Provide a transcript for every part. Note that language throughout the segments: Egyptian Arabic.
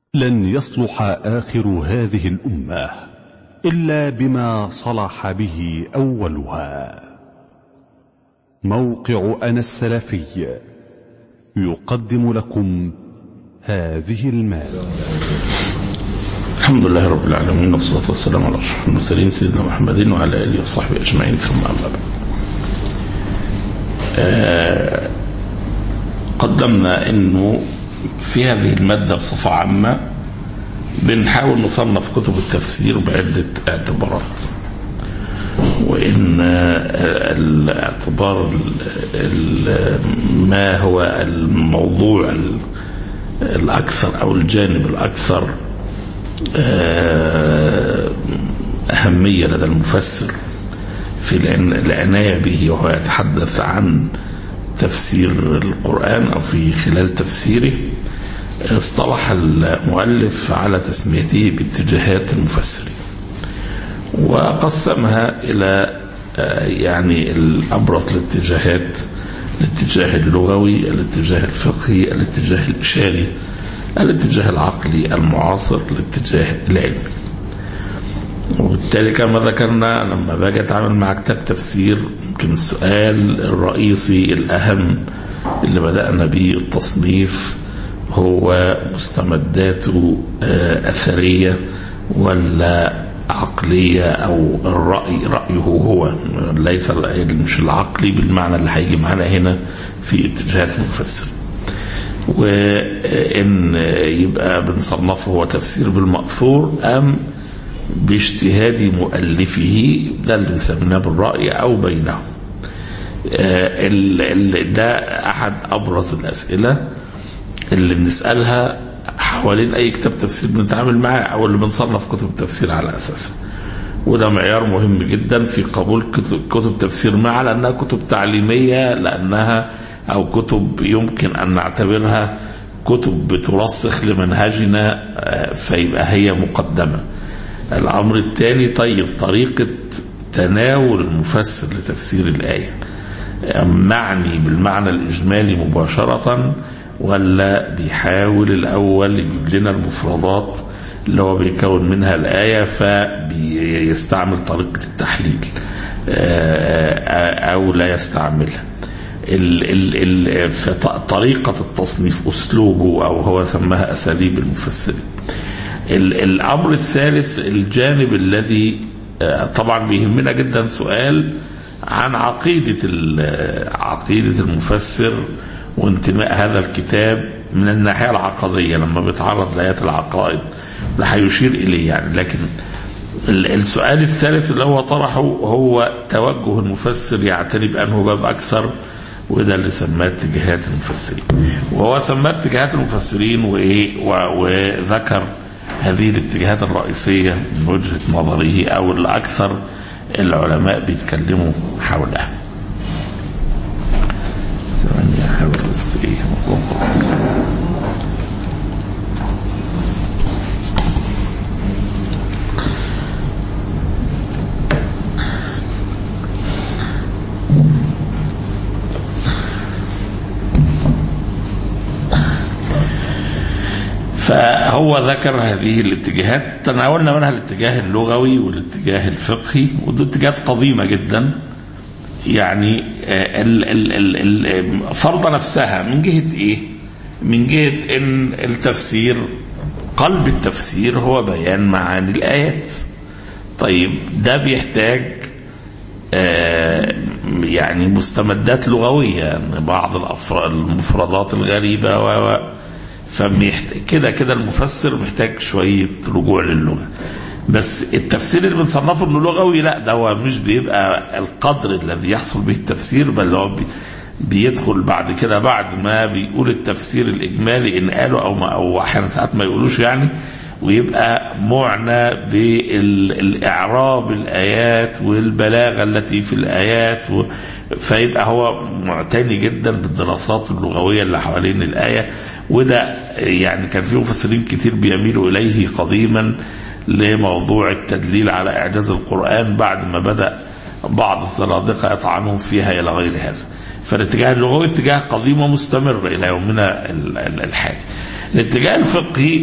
لن يصلح آخر هذه الأمة إلا بما صلح به أولها موقع أنا السلفي يقدم لكم هذه المادة الحمد لله رب العالمين والصلاة والسلام على أشرف المرسلين سيدنا محمد وعلى آله وصحبه أجمعين ثم أما بعد آه قدمنا أنه في هذه المادة بصفة عامة بنحاول نصنف كتب التفسير بعدة اعتبارات وإن الاعتبار ما هو الموضوع الأكثر أو الجانب الأكثر أهمية لدى المفسر في العناية به وهو يتحدث عن تفسير القرآن أو في خلال تفسيره اصطلح المؤلف على تسميته باتجاهات المفسرين وقسمها إلى يعني الأبرز الاتجاهات الاتجاه اللغوي الاتجاه الفقهي الاتجاه الإشاري الاتجاه العقلي المعاصر الاتجاه العلمي وبالتالي كما ذكرنا لما باجي اتعامل مع كتاب تفسير ممكن السؤال الرئيسي الاهم اللي بدانا به التصنيف هو مستمداته اثريه ولا عقليه او الراي رايه هو ليس مش العقلي بالمعنى اللي هيجي معانا هنا في اتجاهات المفسر وان يبقى بنصنفه هو تفسير بالمأثور ام باجتهاد مؤلفه ده اللي بنسميه بالرأي أو بينهم ده أحد أبرز الأسئلة اللي بنسألها حوالين أي كتاب تفسير بنتعامل معاه أو اللي بنصنف كتب التفسير على أساسه وده معيار مهم جدا في قبول كتب, كتب تفسير ما على أنها كتب تعليمية لأنها أو كتب يمكن أن نعتبرها كتب بترسخ لمنهجنا فيبقى هي مقدمه الأمر الثاني طيب طريقة تناول المفسر لتفسير الآية معني بالمعنى الإجمالي مباشرة ولا بيحاول الأول يجيب لنا المفردات اللي هو بيكون منها الآية فبيستعمل طريقة التحليل أو لا يستعملها ال ال طريقة التصنيف أسلوبه أو هو سماها أساليب المفسرين الامر الثالث الجانب الذي طبعا بيهمنا جدا سؤال عن عقيده عقيده المفسر وانتماء هذا الكتاب من الناحيه العقديه لما بيتعرض لايات العقائد ده هيشير اليه يعني لكن السؤال الثالث اللي هو طرحه هو توجه المفسر يعتني بانه باب اكثر وده اللي سماه اتجاهات المفسرين وهو سماه اتجاهات المفسرين وايه وذكر هذه الاتجاهات الرئيسية من وجهة نظره أو الأكثر العلماء بيتكلموا حولها ثمانية حول بس إيه فهو ذكر هذه الاتجاهات تناولنا منها الاتجاه اللغوي والاتجاه الفقهي ودي اتجاهات قديمه جدا يعني ال ال ال ال فرض نفسها من جهه ايه؟ من جهه ان التفسير قلب التفسير هو بيان معاني الايات. طيب ده بيحتاج آه يعني مستمدات لغويه يعني بعض المفردات الغريبه و فمحتاج كده كده المفسر محتاج شوية رجوع للغة بس التفسير اللي بنصنفه انه لغوي لا ده هو مش بيبقى القدر الذي يحصل به التفسير بل هو بيدخل بعد كده بعد ما بيقول التفسير الاجمالي ان قالوا او ما او احيانا ساعات ما يقولوش يعني ويبقى معنى بالاعراب الايات والبلاغه التي في الايات و فيبقى هو معتني جدا بالدراسات اللغويه اللي حوالين الايه وده يعني كان في مفسرين كتير بيميلوا اليه قديما لموضوع التدليل على اعجاز القران بعد ما بدا بعض الزنادقه يطعنون فيها الى غير هذا. فالاتجاه اللغوي اتجاه قديم ومستمر الى يومنا الحالي. الاتجاه الفقهي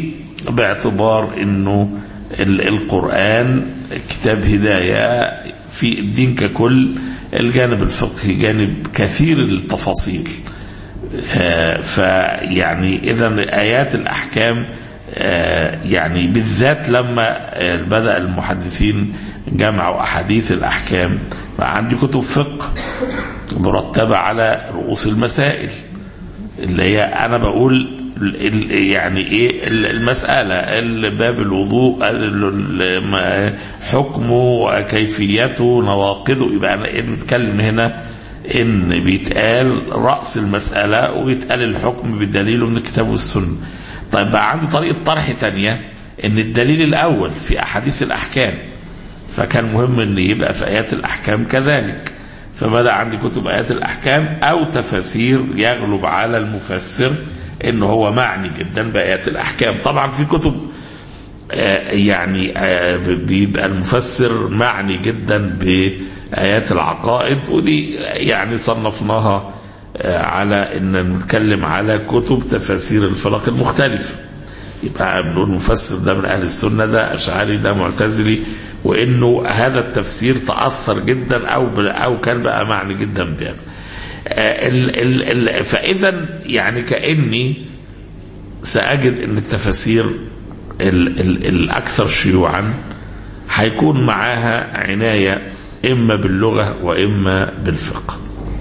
باعتبار انه ال- القرآن كتاب هداية في الدين ككل الجانب الفقهي جانب كثير التفاصيل آه، فيعني اذا ايات الاحكام آه، يعني بالذات لما آه، بدا المحدثين جمعوا احاديث الاحكام بقى عندي كتب فقه مرتبه على رؤوس المسائل اللي هي انا بقول ال- ال- يعني ايه ال- المساله ال- باب الوضوء ال- ال- ما- حكمه وكيفيته نواقضه يبقى انا إيه بنتكلم هنا ان بيتقال راس المساله ويتقال الحكم بالدليل من الكتاب والسنه طيب بقى عندي طريقه طرح تانية ان الدليل الاول في احاديث الاحكام فكان مهم ان يبقى في ايات الاحكام كذلك فبدا عندي كتب ايات الاحكام او تفاسير يغلب على المفسر ان هو معني جدا بايات الاحكام طبعا في كتب آه، يعني آه، بيبقى المفسر معني جدا بآيات العقائد ودي يعني صنفناها آه، على ان نتكلم على كتب تفاسير الفرق المختلفة يبقى بنقول مفسر ده من اهل السنة ده اشعري ده معتزلي وانه هذا التفسير تأثر جدا او او كان بقى معني جدا بهذا آه، ال- ال- ال- فاذا يعني كاني ساجد ان التفاسير ال ال الاكثر شيوعا هيكون معاها عنايه اما باللغه واما بالفقه.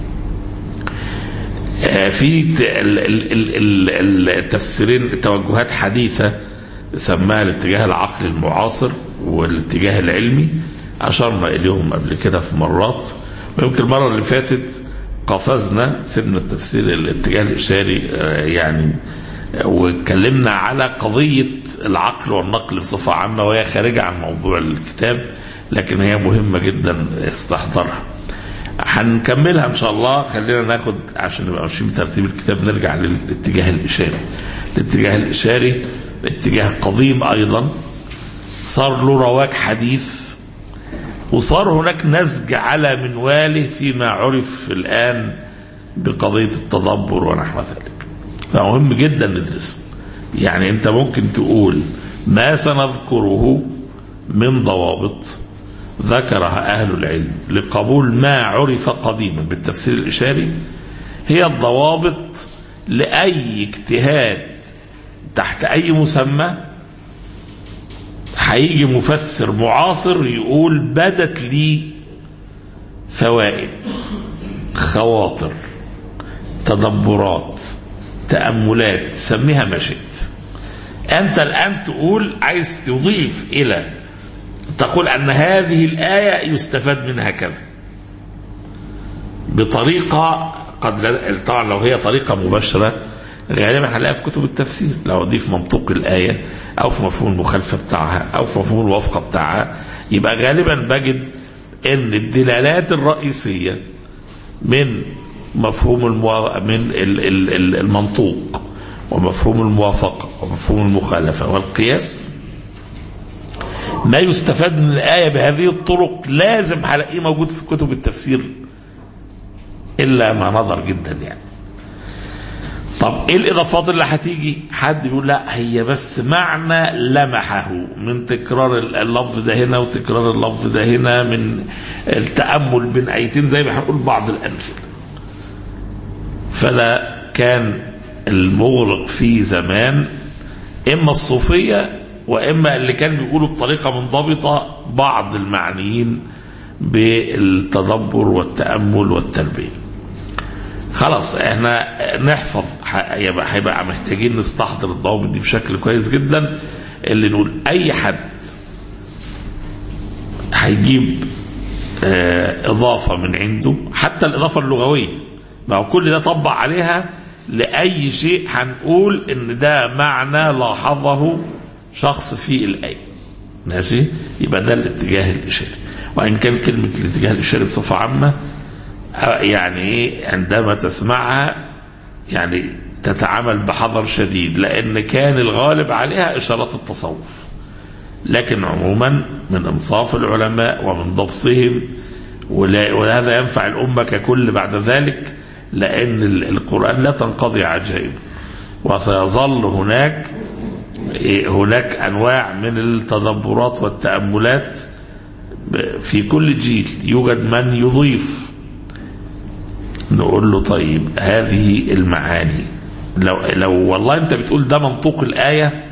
آه، في ت- ال- ال- ال- ال- التفسيرين توجهات حديثه سماها الاتجاه العقلي المعاصر والاتجاه العلمي اشرنا اليهم قبل كده في مرات ويمكن المره اللي فاتت قفزنا سيبنا التفسير الاتجاه الاشاري آه، يعني آه، واتكلمنا على قضيه العقل والنقل بصفه عامه وهي خارجه عن موضوع الكتاب لكن هي مهمه جدا استحضارها. هنكملها ان شاء الله خلينا ناخد عشان نبقى ماشيين بترتيب الكتاب نرجع للاتجاه الاشاري. الاتجاه الاشاري اتجاه قديم ايضا صار له رواج حديث وصار هناك نسج على منواله فيما عرف الآن بقضية التدبر ونحو ذلك فمهم جدا ندرسه يعني انت ممكن تقول ما سنذكره من ضوابط ذكرها أهل العلم لقبول ما عرف قديما بالتفسير الإشاري هي الضوابط لأي اجتهاد تحت أي مسمى هيجي مفسر معاصر يقول بدت لي فوائد خواطر تدبرات تأملات سميها ما شئت أنت الآن تقول عايز تضيف إلى تقول أن هذه الآية يستفاد منها كذا بطريقة قد لا طبعا لو هي طريقة مباشرة غالبا هنلاقيها في كتب التفسير لو اضيف منطوق الايه او في مفهوم المخالفه بتاعها او في مفهوم الموافقه بتاعها يبقى غالبا بجد ان الدلالات الرئيسيه من مفهوم الموا... من ال... ال... ال- المنطوق ومفهوم الموافقه ومفهوم المخالفه والقياس ما يستفاد من الايه بهذه الطرق لازم هلاقيه موجود في كتب التفسير الا ما نظر جدا يعني طب ايه الاضافات اللي هتيجي حد بيقول لا هي بس معنى لمحه من تكرار اللفظ ده هنا وتكرار اللفظ ده هنا من التامل بين ايتين زي ما هنقول بعض الامثله فلا كان المغرق في زمان اما الصوفيه واما اللي كان بيقولوا بطريقه منضبطه بعض المعنيين بالتدبر والتامل والتربيه خلاص احنا نحفظ ح- يبقى هيبقى محتاجين نستحضر الضوابط دي بشكل كويس جدا اللي نقول اي حد هيجيب آه، اضافه من عنده حتى الاضافه اللغويه ما هو كل ده طبق عليها لاي شيء هنقول ان ده معنى لاحظه شخص في الايه ماشي يبقى ده الاتجاه الاشاري وان كان كلمه الاتجاه الاشاري بصفه عامه يعني ايه عندما تسمعها يعني تتعامل بحذر شديد لان كان الغالب عليها اشارات التصوف لكن عموما من انصاف العلماء ومن ضبطهم ولا- وهذا ينفع الامه ككل بعد ذلك لان ال- القران لا تنقضي عجائبه وسيظل هناك إيه، هناك انواع من التدبرات والتاملات ب- في كل جيل يوجد من يضيف نقول له طيب هذه المعاني لو لو والله انت بتقول ده منطوق الايه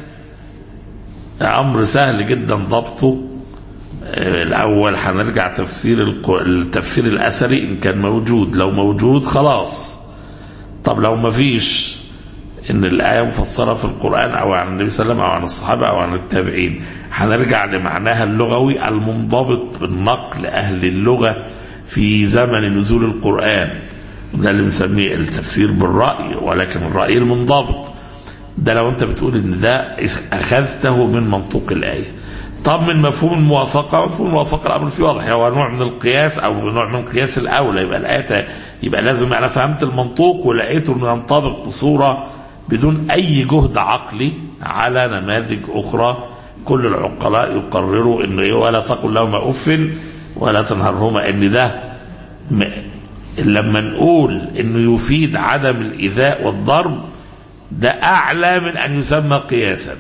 امر سهل جدا ضبطه آه، الاول هنرجع تفسير الق- التفسير الاثري ان كان موجود لو موجود خلاص طب لو ما فيش ان الايه مفسره في القران او عن النبي صلى الله عليه وسلم او عن الصحابه او عن التابعين هنرجع لمعناها اللغوي المنضبط بالنقل اهل اللغه في زمن نزول القران ده اللي بنسميه التفسير بالراي ولكن الراي المنضبط ده لو انت بتقول ان ده اخذته من منطوق الايه طب من مفهوم الموافقه مفهوم الموافقه الامر فيه واضح هو نوع من القياس او نوع من قياس الاولى يبقى الايه يبقى لازم انا فهمت المنطوق ولقيته انه ينطبق بصوره بدون اي جهد عقلي على نماذج اخرى كل العقلاء يقرروا انه ايه ولا تقل لهما اف ولا تنهرهما ان ده م- لما نقول انه يفيد عدم الايذاء والضرب ده اعلى من ان يسمى قياسا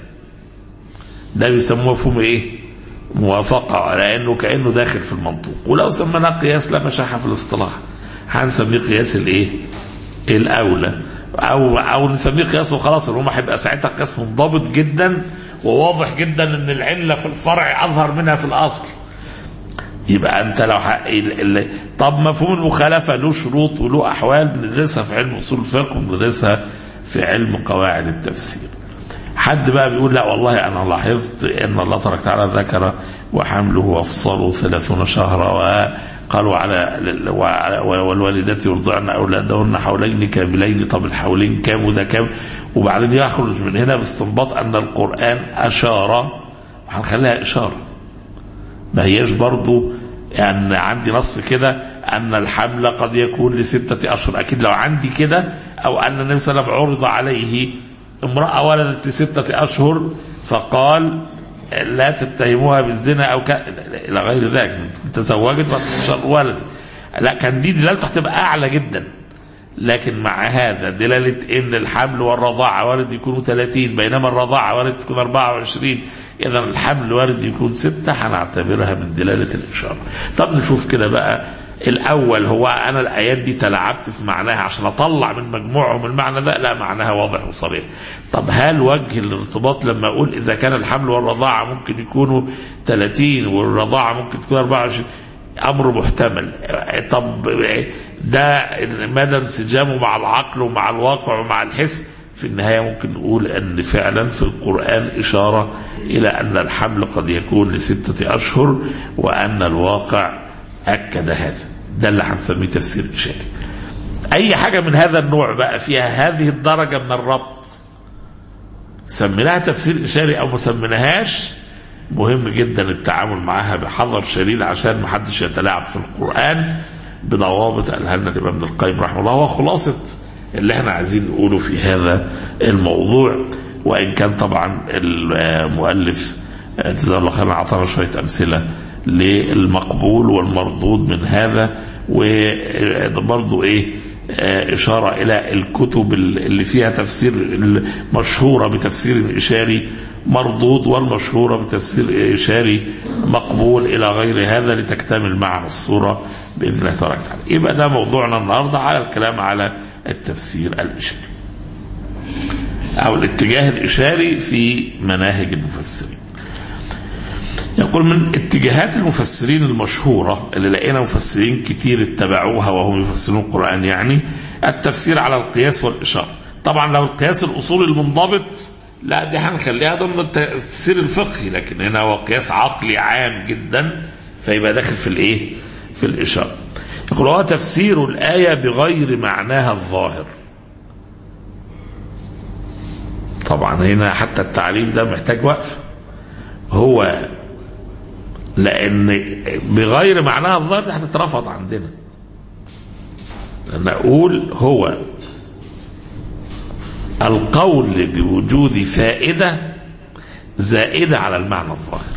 ده بيسموه مفهوم ايه موافقة لانه كانه داخل في المنطوق ولو سميناه قياس لا مشاحة في الاصطلاح هنسميه قياس الايه الاولى او او نسميه قياس وخلاص ان هم هيبقى ساعتها قياس منضبط جدا وواضح جدا ان العله في الفرع اظهر منها في الاصل يبقى انت لو ح... ال... ال... طب مفهوم المخالفه له شروط وله احوال بندرسها في علم اصول الفقه وبندرسها في علم قواعد التفسير حد بقى بيقول لا والله انا لاحظت ان الله تبارك وتعالى ذكر وحمله وافصاله ثلاثون شهرا وقالوا على وعلى- والوالدات يرضعن اولادهن حولين كاملين طب الحولين كام وده كام وبعدين يخرج من هنا باستنباط ان القران اشار هنخليها اشاره ما هياش برضو يعني عندي نص كده ان الحمل قد يكون لستة اشهر اكيد لو عندي كده او ان النبي صلى الله عليه وسلم عرض عليه امرأة ولدت لستة اشهر فقال لا تتهموها بالزنا او ك... الى غير ذلك تزوجت بس ولدت لا كان دي دلالته هتبقى اعلى جدا لكن مع هذا دلالة ان الحمل والرضاعة وارد يكونوا 30 بينما الرضاعة وارد تكون 24 اذا الحمل وارد يكون ستة هنعتبرها من دلالة الاشارة طب نشوف كده بقى الاول هو انا الايات دي تلاعبت في معناها عشان اطلع من مجموعهم المعنى ده لا معناها واضح وصريح طب هل وجه الارتباط لما اقول اذا كان الحمل والرضاعة ممكن يكونوا 30 والرضاعة ممكن تكون 24 امر محتمل طب ده مدى انسجامه مع العقل ومع الواقع ومع الحس في النهايه ممكن نقول ان فعلا في القران اشاره الى ان الحمل قد يكون لسته اشهر وان الواقع اكد هذا ده اللي هنسميه تفسير اشاري اي حاجه من هذا النوع بقى فيها هذه الدرجه من الربط سميناها تفسير اشاري او ما سميناهاش مهم جدا التعامل معها بحذر شديد عشان ما حدش يتلاعب في القرآن بضوابط قالها لنا الإمام ابن القيم رحمه الله وخلاصة اللي احنا عايزين نقوله في هذا الموضوع وإن كان طبعا المؤلف جزاه الله خيرا أعطانا شوية أمثلة للمقبول والمردود من هذا وبرضه إيه إشارة إلى الكتب اللي فيها تفسير المشهورة بتفسير إشاري مردود والمشهورة بتفسير إشاري مقبول إلى غير هذا لتكتمل معنا الصورة بإذن الله تبارك وتعالى يبقى ده موضوعنا النهاردة على الكلام على التفسير الإشاري أو الاتجاه الإشاري في مناهج المفسرين يقول من اتجاهات المفسرين المشهورة اللي لقينا مفسرين كتير اتبعوها وهم يفسرون القرآن يعني التفسير على القياس والإشارة طبعا لو القياس الأصولي المنضبط لا دي هنخليها ضمن التفسير الفقهي لكن هنا هو قياس عقلي عام جدا فيبقى داخل في الايه في الإشارة يقول هو تفسير الآية بغير معناها الظاهر طبعا هنا حتى التعريف ده محتاج وقف هو لان بغير معناها الظاهر دي هتترفض عندنا نقول هو القول بوجود فائدة زائدة على المعنى الظاهر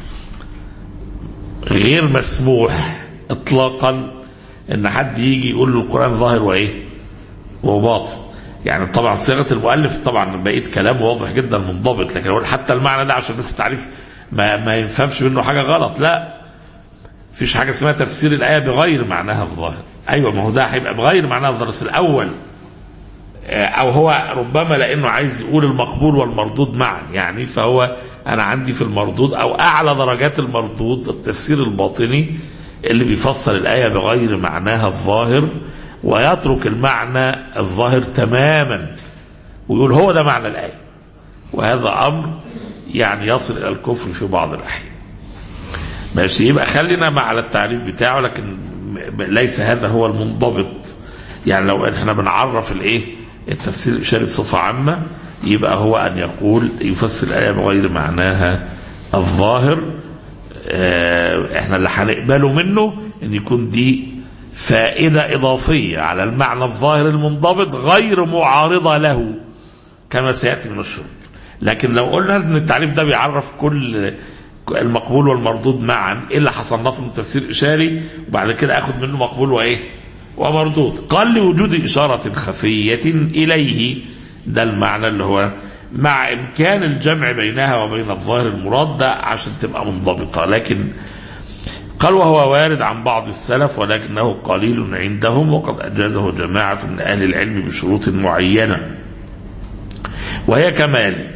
غير مسموح اطلاقا ان حد يجي يقول له القرآن ظاهر وايه وباطن يعني طبعا صيغه المؤلف طبعا بقيت كلام واضح جدا منضبط لكن اقول حتى المعنى ده عشان بس التعريف ما ما ينفهمش منه حاجه غلط لا فيش حاجه اسمها تفسير الايه بغير معناها الظاهر ايوه ما هو ده هيبقى بغير معناها الظاهر بس الاول او هو ربما لانه عايز يقول المقبول والمردود معا يعني فهو انا عندي في المردود او اعلى درجات المردود التفسير الباطني اللي بيفسر الايه بغير معناها الظاهر ويترك المعنى الظاهر تماما ويقول هو ده معنى الايه وهذا امر يعني يصل الى الكفر في بعض الاحيان ماشي يبقى خلينا مع التعريف بتاعه لكن ليس هذا هو المنضبط يعني لو احنا بنعرف الايه التفسير الاشاري بصفه عامه يبقى هو ان يقول يفسر الايه بغير معناها الظاهر اه احنا اللي هنقبله منه ان يكون دي فائده اضافيه على المعنى الظاهر المنضبط غير معارضه له كما سياتي من الشروط لكن لو قلنا ان التعريف ده بيعرف كل المقبول والمردود معا ايه اللي هصنفه من تفسير اشاري وبعد كده اخد منه مقبول وايه ومردود قال لوجود اشاره خفيه اليه ده المعنى اللي هو مع امكان الجمع بينها وبين الظاهر المراد ده عشان تبقى منضبطه لكن قال وهو وارد عن بعض السلف ولكنه قليل عندهم وقد اجازه جماعه من اهل العلم بشروط معينه وهي كمال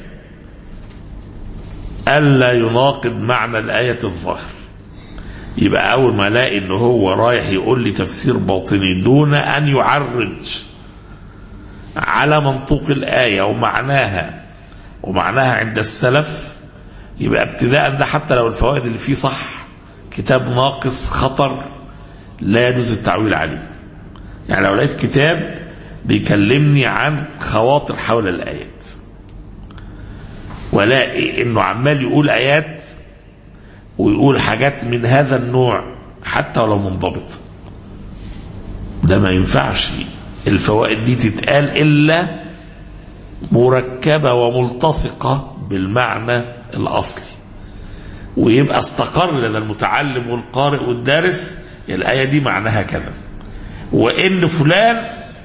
ألا يناقض معنى الآية الظاهر يبقى أول ما ألاقي إن هو رايح يقول لي تفسير باطني دون أن يعرج على منطوق الآية ومعناها ومعناها عند السلف يبقى ابتداء ده حتى لو الفوائد اللي فيه صح كتاب ناقص خطر لا يجوز التعويل عليه يعني لو لقيت كتاب بيكلمني عن خواطر حول الآيات ولاقي انه عمال يقول ايات ويقول حاجات من هذا النوع حتى ولو منضبط ده ما ينفعش الفوائد دي تتقال الا مركبه وملتصقه بالمعنى الاصلي ويبقى استقر لدى المتعلم والقارئ والدارس الايه دي معناها كذا وان فلان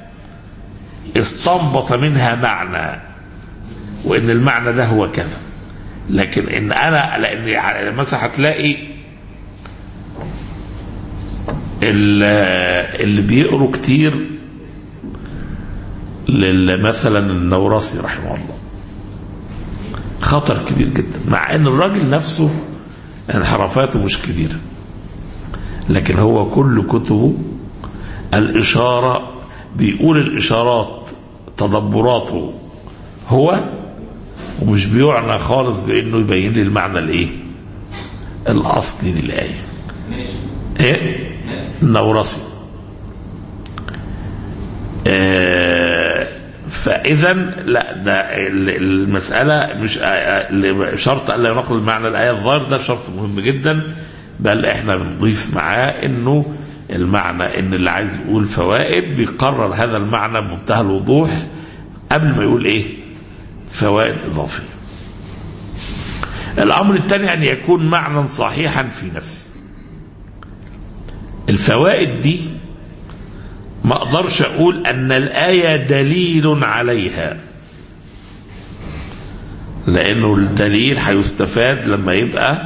استنبط منها معنى وان المعنى ده هو كذا لكن ان انا لان مثلا هتلاقي اللي بيقروا كتير مثلا النوراسي رحمه الله خطر كبير جدا مع ان الراجل نفسه انحرافاته مش كبيره لكن هو كل كتبه الاشاره بيقول الاشارات تدبراته هو ومش بيعنى خالص بانه يبين لي المعنى الايه الاصلي للايه ايه النورسي آه فاذا لا ده المساله مش شرط الا ينقل المعنى الايه الظاهر ده شرط مهم جدا بل احنا بنضيف معاه انه المعنى ان اللي عايز يقول فوائد بيقرر هذا المعنى بمنتهى الوضوح قبل ما يقول ايه فوائد اضافيه الامر الثاني ان يكون معنى صحيحا في نفسه الفوائد دي ما اقدرش اقول ان الايه دليل عليها لانه الدليل هيستفاد لما يبقى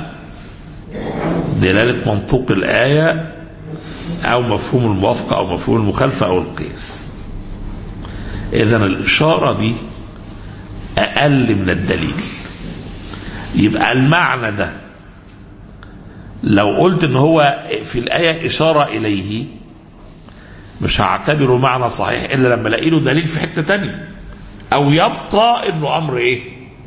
دلاله منطوق الايه او مفهوم الموافقه او مفهوم المخالفه او القياس اذا الاشاره دي اقل من الدليل يبقى المعنى ده لو قلت ان هو في الايه اشاره اليه مش هعتبره معنى صحيح الا لما الاقي له دليل في حته تانية او يبقى انه امر ايه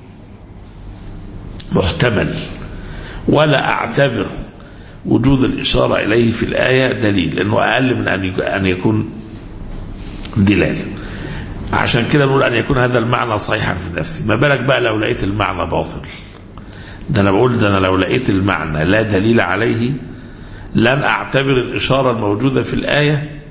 محتمل ولا اعتبر وجود الاشاره اليه في الايه دليل لانه اقل من ان ان يكون دلاله عشان كده نقول ان يكون هذا المعنى صحيحا في نفسه ما بالك بقى لو لقيت المعنى باطل ده انا بقول ده انا لو لقيت المعنى لا دليل عليه لن اعتبر الاشاره الموجوده في الايه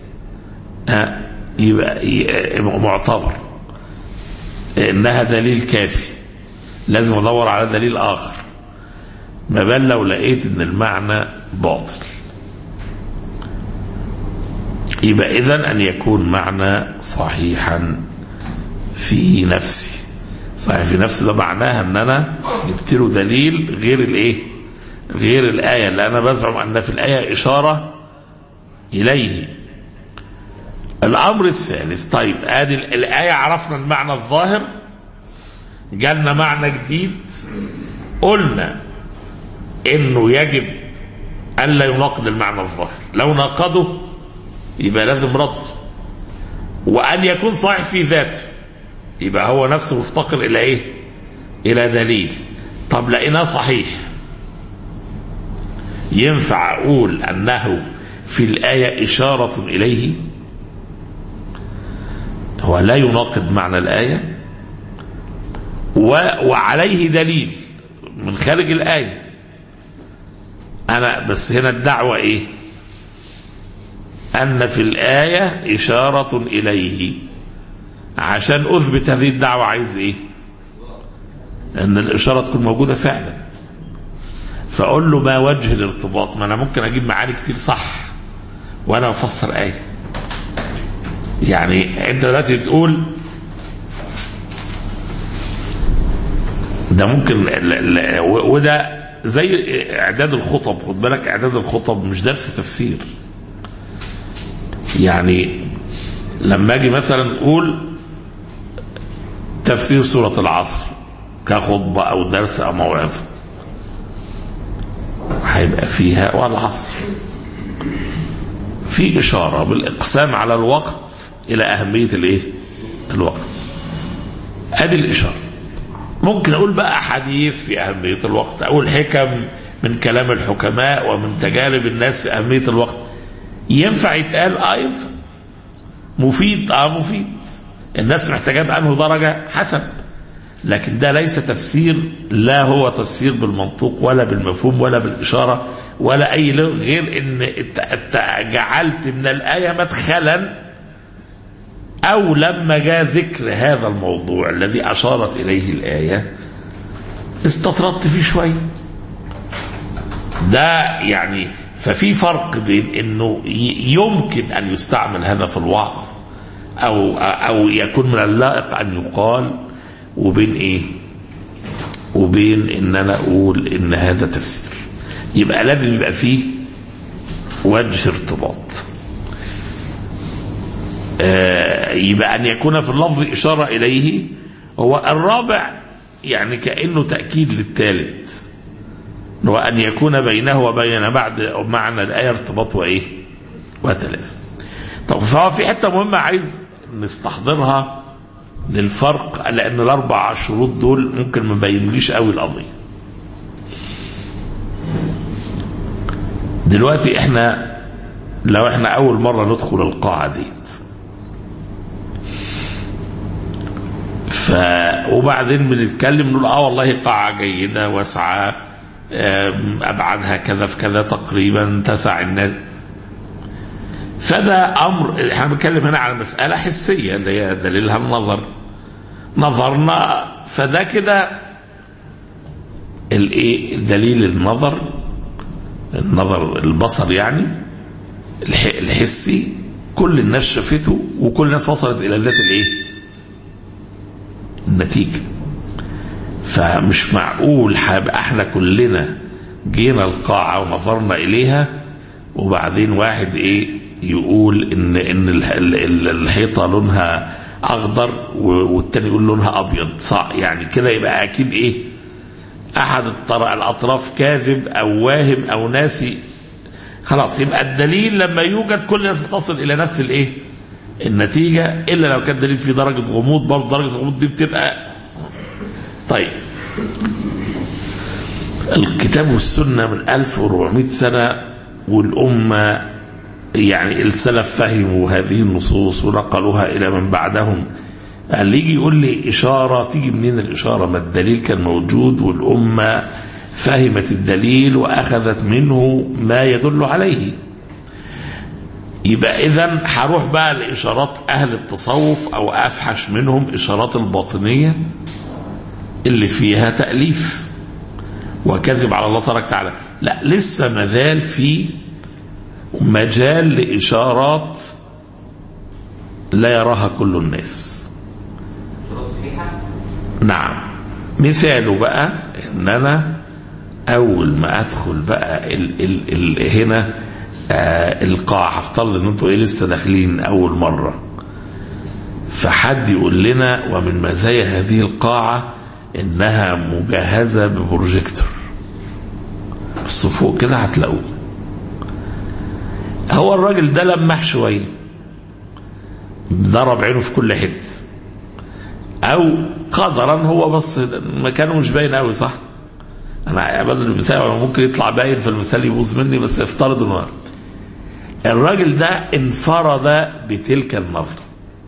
يبقى معتبر انها دليل كافي لازم ادور على دليل اخر ما بال لو لقيت ان المعنى باطل يبقى اذا ان يكون معنى صحيحا في نفسي صحيح في نفسي ده معناها ان انا جبت له دليل غير الايه غير الايه اللي انا بزعم ان في الايه اشاره اليه الامر الثالث طيب ادي الايه عرفنا المعنى الظاهر جالنا معنى جديد قلنا انه يجب الا يناقض المعنى الظاهر لو ناقضه يبقى لازم رد وان يكون صحيح في ذاته يبقى هو نفسه مفتقر الى ايه الى دليل طب لقيناه صحيح ينفع اقول انه في الايه اشاره اليه هو لا يناقض معنى الايه و... وعليه دليل من خارج الايه انا بس هنا الدعوه ايه ان في الايه اشاره اليه عشان اثبت هذه الدعوه عايز ايه ان الاشاره تكون موجوده فعلا فاقول له ما وجه الارتباط ما انا ممكن اجيب معاني كتير صح وانا بفسر ايه يعني انت دلوقتي بتقول ده ممكن ال- ال- وده زي اعداد الخطب خد بالك اعداد الخطب مش درس تفسير يعني لما اجي مثلا اقول تفسير سورة العصر كخطبة او درس او موعظة هيبقى فيها والعصر في اشارة بالاقسام على الوقت الى اهمية الايه الوقت ادي الاشارة ممكن اقول بقى حديث في اهميه الوقت اقول حكم من كلام الحكماء ومن تجارب الناس في اهميه الوقت ينفع يتقال اه ينفع مفيد اه مفيد الناس محتاجاه بانه درجه حسب لكن ده ليس تفسير لا هو تفسير بالمنطوق ولا بالمفهوم ولا بالاشاره ولا اي له غير ان انت أنت جعلت من الايه مدخلا أو لما جاء ذكر هذا الموضوع الذي أشارت إليه الآية استطردت فيه شوية ده يعني ففي فرق بين انه ي- يمكن ان يستعمل هذا في الوعظ او او يكون من اللائق ان يقال وبين ايه وبين ان انا اقول ان هذا تفسير يبقى لازم يبقى فيه وجه ارتباط آه، يبقى أن يكون في اللفظ إشارة إليه هو الرابع يعني كأنه تأكيد للثالث هو أن يكون بينه وبين بعد معنى الآية ارتباط وإيه وتلازم طب فهو في حتة مهمة عايز نستحضرها للفرق لأن الأربع شروط دول ممكن ما بينوليش قوي القضية دلوقتي احنا لو احنا أول مرة ندخل القاعة ديت ف وبعدين بنتكلم نقول اه والله قاعة جيدة واسعة آم، أبعادها كذا في كذا تقريبا تسع الناس فده أمر احنا بنتكلم هنا على مسألة حسية اللي هي دليلها النظر نظرنا فده كده الايه دليل النظر النظر البصر يعني الح- الحسي كل الناس شافته وكل الناس وصلت الى ذات الايه النتيجه فمش معقول هيبقى احنا كلنا جينا القاعه ونظرنا اليها وبعدين واحد ايه يقول ان ان ال- ال- ال- الحيطه لونها اخضر و- والتاني يقول لونها ابيض صح يعني كده يبقى اكيد ايه احد الطر- الاطراف كاذب او واهم او ناسي خلاص يبقى الدليل لما يوجد كل الناس بتصل الى نفس الايه النتيجه الا لو كان دليل في درجه غموض برضه درجه الغموض دي بتبقى طيب الكتاب والسنه من 1400 سنه والامه يعني السلف فهموا هذه النصوص ونقلوها الى من بعدهم اللي يجي يقول لي اشاره تيجي منين الاشاره ما الدليل كان موجود والامه فهمت الدليل واخذت منه ما يدل عليه يبقى اذا هروح بقى لاشارات اهل التصوف او افحش منهم اشارات الباطنيه اللي فيها تاليف وكذب على الله تبارك وتعالى لا لسه مازال في مجال لاشارات لا يراها كل الناس نعم مثاله بقى ان انا اول ما ادخل بقى ال ال ال هنا آه القاعة هفترض ان انتوا ايه لسه داخلين اول مرة فحد يقول لنا ومن مزايا هذه القاعة انها مجهزة ببروجيكتور بصوا فوق كده هتلاقوه هو الراجل ده لمح شوية ضرب عينه في كل حته او قدرا هو بص مكانه مش باين قوي صح انا بدل المثال ممكن يطلع باين في المثال يبوظ مني بس افترض انه الراجل ده انفرد بتلك النظره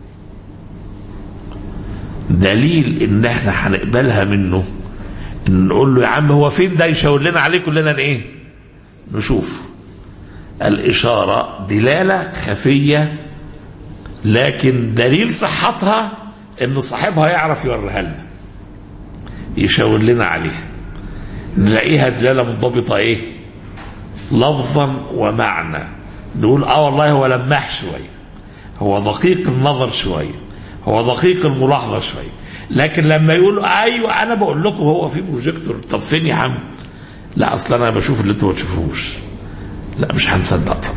دليل ان احنا هنقبلها منه ان نقول له يا عم هو فين ده يشاور لنا عليه كلنا ايه نشوف الاشاره دلاله خفيه لكن دليل صحتها ان صاحبها يعرف يوريها لنا يشاور لنا عليها نلاقيها دلاله منضبطه ايه لفظا ومعنى نقول اه والله هو لماح شويه هو دقيق النظر شويه هو دقيق الملاحظه شويه لكن لما يقولوا ايوه انا بقول لكم هو في بروجيكتور طب فين يا عم لا اصل انا بشوف اللي انتوا ما تشوفوش لا مش هنصدق طبعا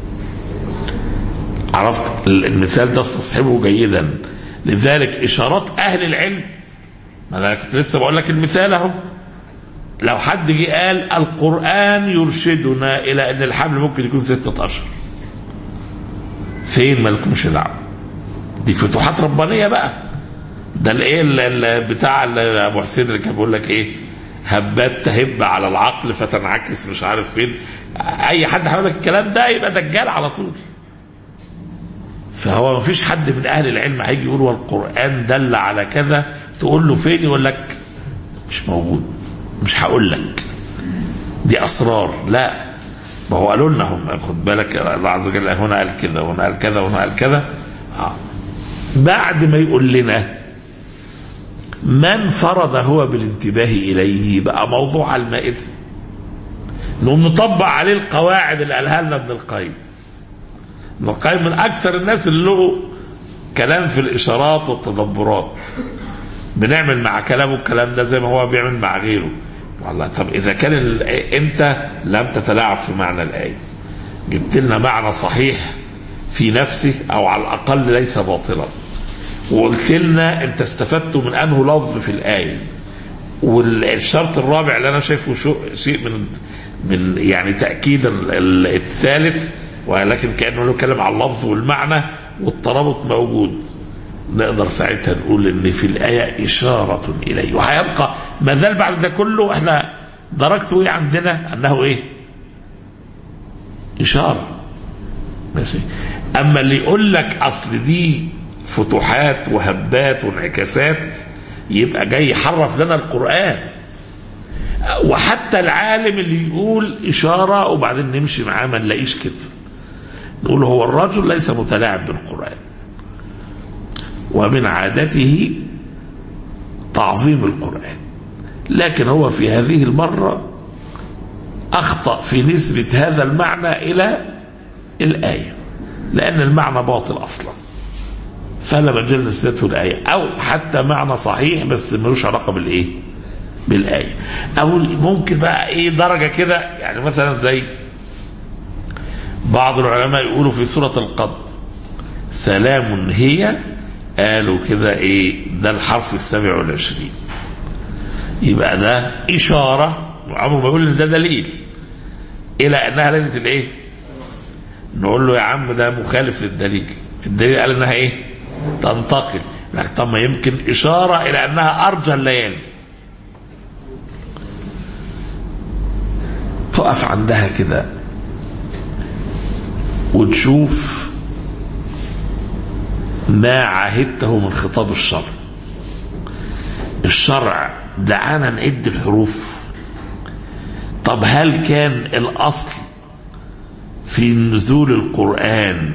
عرفت المثال ده استصحبه جيدا لذلك اشارات اهل العلم ما انا كنت لسه بقول لك المثال اهو لو حد جه قال القران يرشدنا الى ان الحمل ممكن يكون ستة اشهر فين مالكمش دعوه دي فتوحات ربانيه بقى ده الايه بتاع ابو حسين اللي كان بيقول لك ايه هبات تهب على العقل فتنعكس مش عارف فين اي حد هيقول لك الكلام ده يبقى دجال على طول فهو ما فيش حد من اهل العلم هيجي يقول والقران دل على كذا تقول له فين يقول لك مش موجود مش هقول لك دي اسرار لا ما هو قالوا لنا هم خد بالك الله عز وجل هنا قال كذا وهنا قال كذا وهنا قال كذا آه. بعد ما يقول لنا من فرض هو بالانتباه اليه بقى موضوع على المائده نقوم نطبق عليه القواعد اللي قالها لنا ابن القيم ابن القيم من اكثر الناس اللي له كلام في الاشارات والتدبرات بنعمل مع كلامه الكلام ده زي ما هو بيعمل مع غيره والله طب اذا كان انت لم تتلاعب في معنى الايه جبت لنا معنى صحيح في نفسه او على الاقل ليس باطلا وقلت لنا انت استفدت من انه لفظ في الايه والشرط الرابع اللي انا شايفه شيء من من يعني تاكيد الثالث ولكن كانه نتكلم على اللفظ والمعنى والترابط موجود نقدر ساعتها نقول ان في الايه اشاره اليه وهيبقى ما زال بعد ده كله احنا درجته ايه عندنا انه ايه اشاره ماشي اما اللي يقول لك اصل دي فتوحات وهبات وانعكاسات يبقى جاي يحرف لنا القران وحتى العالم اللي يقول اشاره وبعدين نمشي معاه ما نلاقيش كده نقول هو الرجل ليس متلاعب بالقران ومن عادته تعظيم القرآن لكن هو في هذه المرة أخطأ في نسبة هذا المعنى إلى الآية لأن المعنى باطل أصلا فلا مجال نسبته الآية أو حتى معنى صحيح بس ملوش علاقة بالإيه بالآية أو ممكن بقى إيه درجة كده يعني مثلا زي بعض العلماء يقولوا في سورة القدر سلام هي قالوا كده ايه ده الحرف السابع والعشرين يبقى ده إشارة عمره ما يقول ان ده دليل إلى أنها ليلة الإيه؟ نقول له يا عم ده مخالف للدليل الدليل قال انها ايه تنتقل لك طب ما يمكن اشاره الى انها ارجى الليالي تقف عندها كده وتشوف ما عهدته من خطاب الشرع الشرع دعانا نعد الحروف طب هل كان الاصل في نزول القران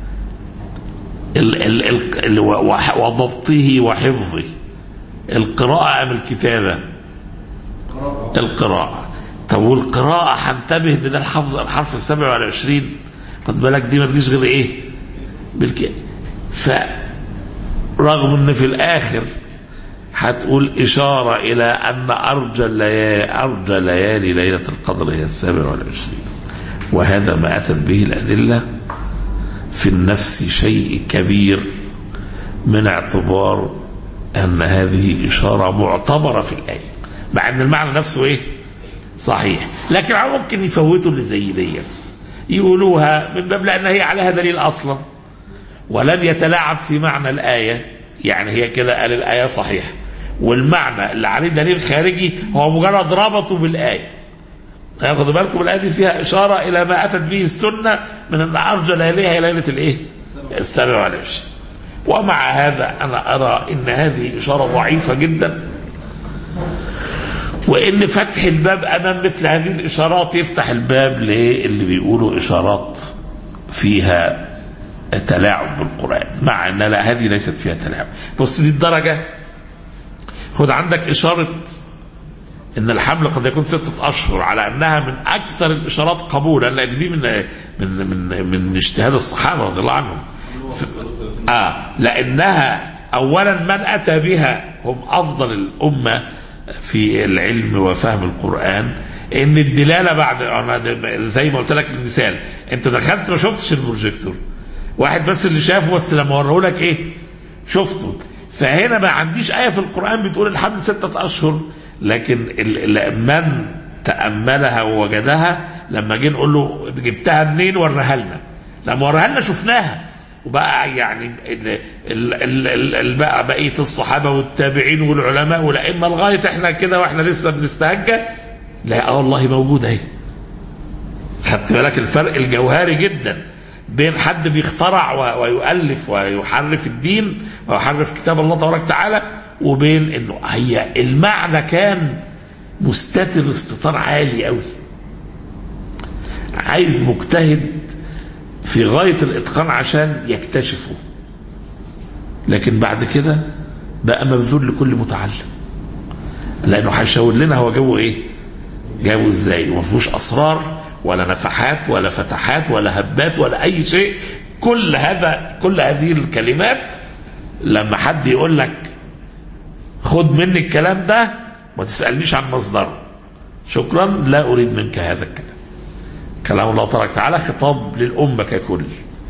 ال ال ال ال وضبطه وحفظه القراءة أم الكتابة القراءة طب والقراءة هنتبه ان ده الحفظ الحرف السابع والعشرين خد بالك دي ما تجيش غير ايه بالك فرغم ان في الاخر هتقول إشارة إلى أن أرجى الليالي, أرجى ليالي ليلة القدر هي السابع والعشرين وهذا ما أتت به الأدلة في النفس شيء كبير من اعتبار أن هذه إشارة معتبرة في الآية مع أن المعنى نفسه إيه صحيح لكن ممكن يفوتوا اللي زي دي يقولوها من باب لأن هي عليها دليل أصلا ولم يتلاعب في معنى الآية يعني هي كده قال الآية صحيحة والمعنى اللي عليه دليل خارجي هو مجرد ربطه بالآية خدوا بالكم الآية دي فيها إشارة إلى ما أتت به السنة من أن أرجى ليلها هي ليلة الإيه؟ السابع والعشرين ومع هذا أنا أرى أن هذه إشارة ضعيفة جدا وان فتح الباب امام مثل هذه الاشارات يفتح الباب للي بيقولوا اشارات فيها تلاعب بالقران مع ان لا هذه ليست فيها تلاعب بص دي الدرجه خد عندك اشاره ان الحمل قد يكون ستة اشهر على انها من اكثر الاشارات قبولا لان دي من من من من اجتهاد الصحابه رضي الله عنهم ف... اه لانها اولا من اتى بها هم افضل الامه في العلم وفهم القرآن ان الدلالة بعد انا زي ما قلت لك المثال انت دخلت ما شفتش البروجيكتور واحد بس اللي شافه بس لما وريه لك ايه شفته فهنا ما عنديش آية في القرآن بتقول الحمل ستة أشهر لكن من تأملها ووجدها لما جه نقول له جبتها منين وريها لنا لما وريها لنا شفناها وبقى يعني ال ال ال ال بقى بقيه الصحابه والتابعين والعلماء والائمه لغايه احنا كده واحنا لسه بنستهجى لا اه والله موجوده اهي خدت بالك الفرق الجوهري جدا بين حد بيخترع ويؤلف ويحرف الدين ويحرف كتاب الله تبارك وتعالى وبين انه هي المعنى كان مستتر استطار عالي قوي عايز مجتهد في غاية الإتقان عشان يكتشفوا لكن بعد كده بقى مبذول لكل متعلم لأنه هيشاور لنا هو جابه إيه جابه إزاي وما فيهوش أسرار ولا نفحات ولا فتحات ولا هبات ولا أي شيء كل هذا كل هذه الكلمات لما حد يقول لك خد مني الكلام ده ما تسألنيش عن مصدره شكرا لا أريد منك هذا الكلام كلام الله تبارك وتعالى خطاب للأمة ككل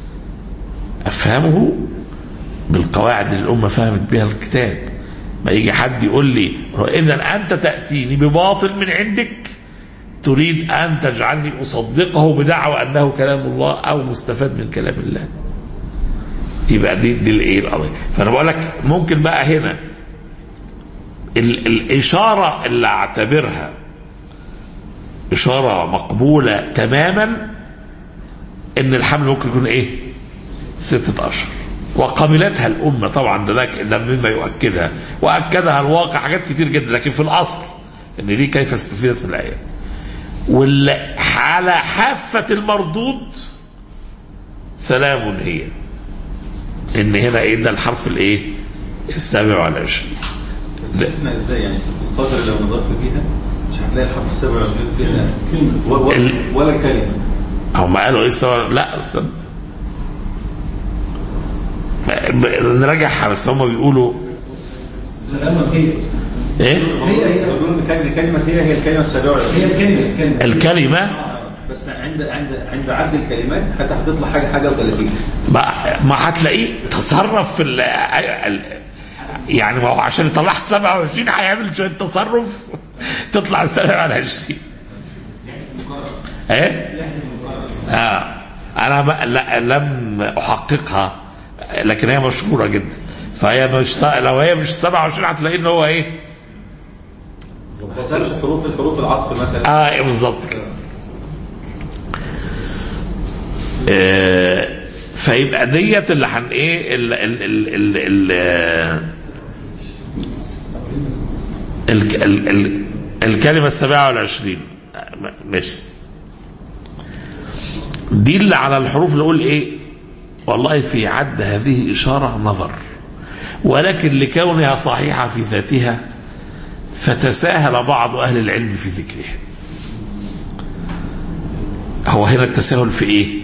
أفهمه بالقواعد اللي الأمة فهمت بها الكتاب ما يجي حد يقول لي إذا أنت تأتيني بباطل من عندك تريد أن تجعلني أصدقه بدعوى أنه كلام الله أو مستفاد من كلام الله يبقى دي دي الايه القضيه فانا بقول لك ممكن بقى هنا ال الاشاره اللي اعتبرها إشارة مقبولة تماما إن الحمل ممكن يكون إيه؟ ستة أشهر وقبلتها الأمة طبعا ده ده مما يؤكدها وأكدها الواقع حاجات كتير جدا لكن في الأصل إن دي كيف استفيدت من الآيات واللي على حافة المردود سلام هي إن هنا إيه ده الحرف الإيه؟ السابع والعشرين احنا ازاي يعني القدر لو نظرت فيها مش هتلاقي الحرف السابع والعشرين فيها كلمة ولا, ال- ولا كلمة هم قالوا ايه سوا لا استنى ب- نراجعها بس هم بيقولوا سلامة هي ايه هي هي يقولون ان الكلمة هي هي الكلمة السابعة والعشرين هي الكلمة الكلمة الكلمة بس عند عند عند عد الكلمات حتى هتطلع حاجة حاجة و30 ما, ما هتلاقيه تصرف في ال ال يعني ما هو عشان يطلعها 27 هيعمل شويه تصرف تطلع 27 ايه؟ اه انا ما لا لم احققها لكن هي مشهوره جدا فهي مش لو هي مش 27 هتلاقيه ان هو ايه؟ ما حسبش حروف الحروف العطف مثلا اه إيه بالظبط كده آه، فيبقى ديت اللي هن ايه ال ال ال ال ال آه، ال ال ال الكلمة السابعة والعشرين آه، م- ماشي دي اللي على الحروف اللي اقول ايه والله في عد هذه إشارة نظر ولكن لكونها صحيحة في ذاتها فتساهل بعض أهل العلم في ذكرها هو هنا التساهل في ايه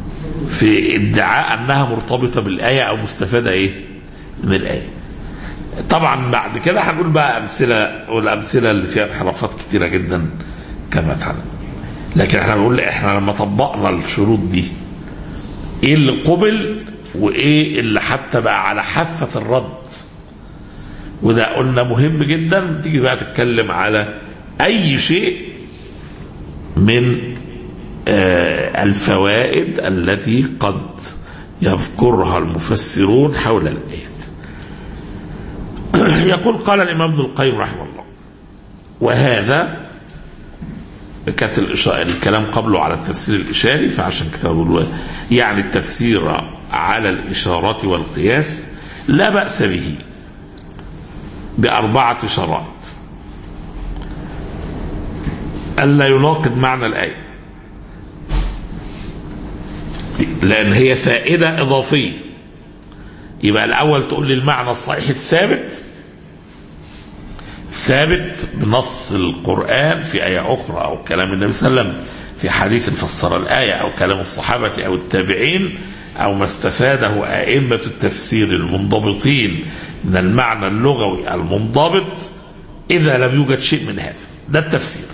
في ادعاء انها مرتبطه بالايه او مستفاده ايه من الايه طبعا بعد كده هنقول بقى امثله والامثله اللي فيها انحرافات كتيره جدا كما تعلم لكن احنا بنقول احنا لما طبقنا الشروط دي ايه اللي قبل وايه اللي حتى بقى على حافه الرد وده قلنا مهم جدا تيجي بقى تتكلم على اي شيء من آه الفوائد التي قد يذكرها المفسرون حول الايات يقول قال الامام ابن القيم رحمه الله وهذا كانت الإشارة- الكلام قبله على التفسير الإشاري فعشان كده بقول يعني التفسير على الإشارات والقياس لا بأس به بأربعة شرائط ألا يناقض معنى الآية لأن هي فائدة إضافية يبقى الأول تقول لي المعنى الصحيح الثابت ثابت بنص القرآن في آية أخرى أو كلام النبي صلى الله عليه وسلم في حديث فسر الآية أو كلام الصحابة أو التابعين أو ما استفاده أئمة التفسير المنضبطين من المعنى اللغوي المنضبط إذا لم يوجد شيء من هذا ده التفسير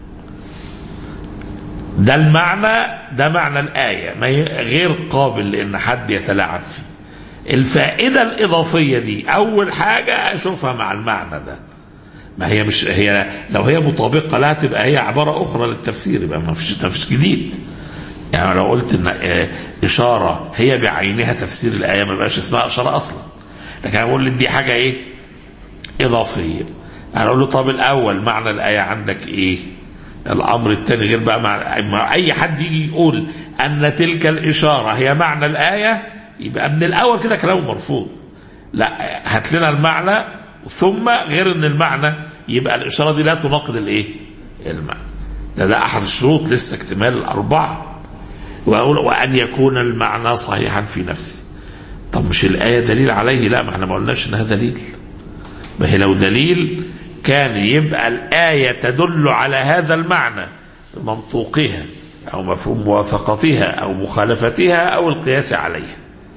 ده المعنى ده معنى الآية ما ي- غير قابل لأن حد يتلاعب فيه الفائدة الإضافية دي أول حاجة أشوفها مع المعنى ده ما هي مش هي لو هي مطابقة لا تبقى هي عبارة أخرى للتفسير يبقى ما فيش ما فيش جديد يعني لو قلت إن آه، إشارة هي بعينها تفسير الآية ما بقاش اسمها إشارة أصلا لكن أنا بقول لك دي حاجة إيه إضافية أنا أقول له طب الأول معنى الآية عندك إيه الأمر الثاني غير بقى مع مع أي حد يجي يقول أن تلك الإشارة هي معنى الآية يبقى من الأول كده كلامه مرفوض لا هات لنا المعنى ثم غير ان المعنى يبقى الاشاره دي لا تناقض الايه؟ المعنى. ده ده احد الشروط لسه اكتمال الاربعه. واقول وان يكون المعنى صحيحا في نفسه. طب مش الايه دليل عليه؟ لا ما احنا ما قلناش انها دليل. ما هي لو دليل كان يبقى الايه تدل على هذا المعنى بمنطوقها او مفهوم موافقتها او مخالفتها او القياس عليها.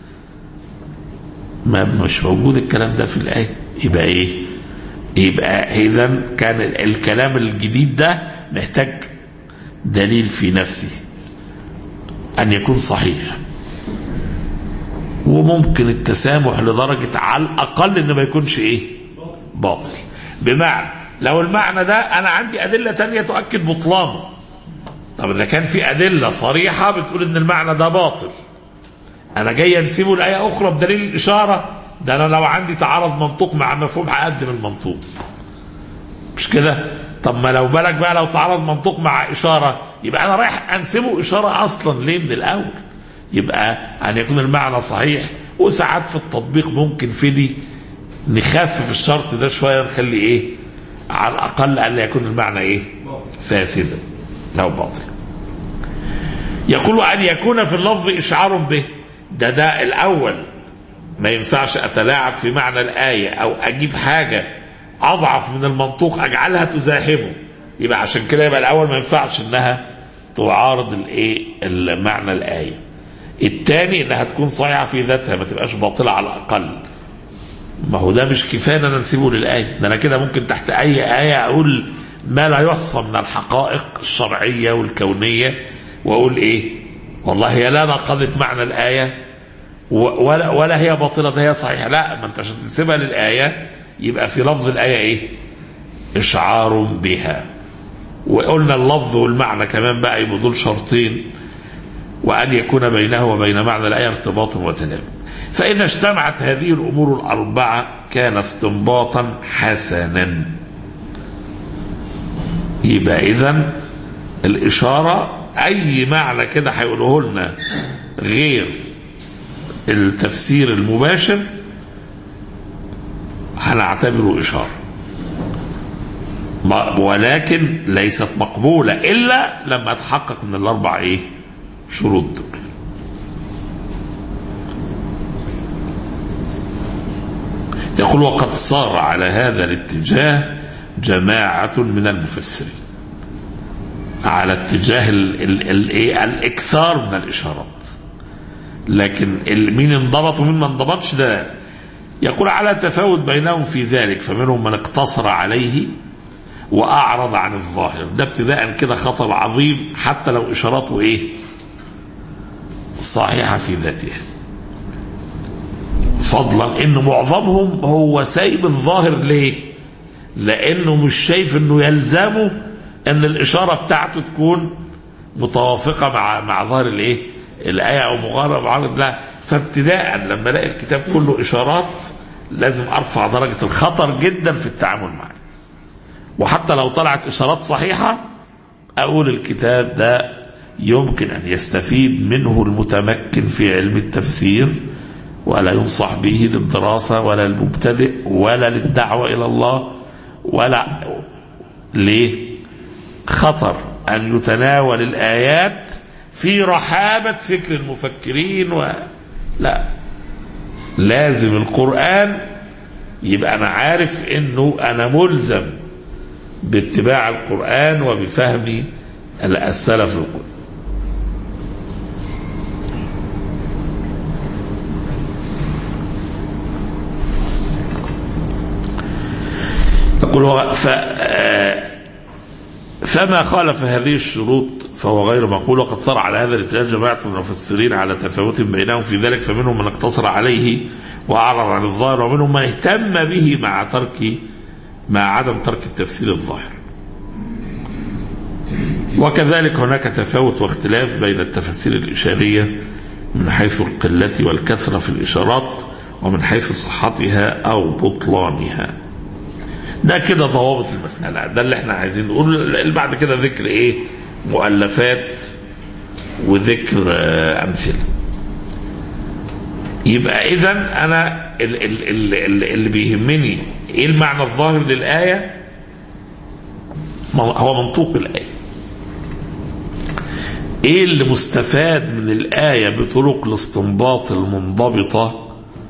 ما مش موجود الكلام ده في الآية يبقى إيه يبقى إذا كان الكلام الجديد ده محتاج دليل في نفسه أن يكون صحيح وممكن التسامح لدرجة على الأقل إن ما يكونش إيه باطل بمعنى لو المعنى ده أنا عندي أدلة تانية تؤكد بطلانه طب إذا كان في أدلة صريحة بتقول إن المعنى ده باطل انا جاي انسبه لايه اخرى بدليل الاشاره ده انا لو عندي تعارض منطوق مع مفهوم هقدم المنطوق مش كده طب ما لو بالك بقى لو تعارض منطوق مع اشاره يبقى انا رايح انسبه اشاره اصلا ليه من الاول يبقى ان يكون المعنى صحيح وساعات في التطبيق ممكن في دي نخفف الشرط ده شويه نخلي ايه على الاقل الا يكون المعنى ايه فاسدا او باطل يقول أن يكون في اللفظ إشعار به ده ده الأول ما ينفعش أتلاعب في معنى الآية أو أجيب حاجة أضعف من المنطوق أجعلها تزاحمه يبقى عشان كده يبقى الأول ما ينفعش إنها تعارض الإيه المعنى الآية الثاني إنها تكون صحيحة في ذاتها ما تبقاش باطلة على الأقل ما هو ده مش كفايه ان انا نسيبه للايه ده انا كده ممكن تحت اي ايه اقول ما لا يحصى من الحقائق الشرعيه والكونيه واقول ايه والله هي لا نقضت معنى الايه و- ولا ولا هي باطله ده هي صحيحه لا ما انت عشان تسيبها للايه يبقى في لفظ الايه ايه اشعار بها وقلنا اللفظ والمعنى كمان بقى يبقوا دول شرطين وأن يكون بينه وبين معنى الآية ارتباط وتلازم فإذا اجتمعت هذه الأمور الأربعة كان استنباطا حسنا يبقى إذا الإشارة أي معنى كده هيقوله لنا غير التفسير المباشر هنعتبره إشارة ما- ولكن ليست مقبولة إلا لما أتحقق من الأربع إيه شروط دول يقول وقد صار على هذا الاتجاه جماعة من المفسرين على اتجاه ال ال ال إيه؟ الإكثار من الإشارات لكن ال- مين انضبط ومين ما انضبطش ده يقول على تفاوت بينهم في ذلك فمنهم من اقتصر عليه وأعرض عن الظاهر ده ابتداء كده خطر عظيم حتى لو إشاراته إيه صحيحة في ذاتها فضلا ان معظمهم هو سايب الظاهر ليه لانه مش شايف انه يلزمه ان الاشاره بتاعته تكون متوافقه مع مع ظاهر الايه الايه او مغرب معارض لا فابتداء لما الاقي الكتاب كله اشارات لازم ارفع درجه الخطر جدا في التعامل معه وحتى لو طلعت اشارات صحيحه اقول الكتاب ده يمكن ان يستفيد منه المتمكن في علم التفسير ولا ينصح به للدراسة ولا للمبتدئ ولا للدعوة إلى الله ولا ليه خطر أن يتناول الآيات في رحابة فكر المفكرين و... لا لازم القرآن يبقى أنا عارف أنه أنا ملزم باتباع القرآن وبفهم السلف القرآن يقول هو ف فما خالف هذه الشروط فهو غير مقبول وقد صار على هذا الاتجاه جماعة من المفسرين على تفاوت بينهم في ذلك فمنهم من اقتصر عليه وأعرض عن الظاهر ومنهم من اهتم به مع ترك مع عدم ترك التفسير الظاهر وكذلك هناك تفاوت واختلاف بين التفاسير الإشارية من حيث القلة والكثرة في الإشارات ومن حيث صحتها أو بطلانها ده كده ضوابط المسألة ده اللي احنا عايزين نقول اللي بعد كده ذكر ايه مؤلفات وذكر آه أمثلة يبقى إذا أنا ال- ال- ال- ال- اللي بيهمني إيه المعنى الظاهر للآية ما هو منطوق الآية إيه اللي مستفاد من الآية بطرق الاستنباط المنضبطة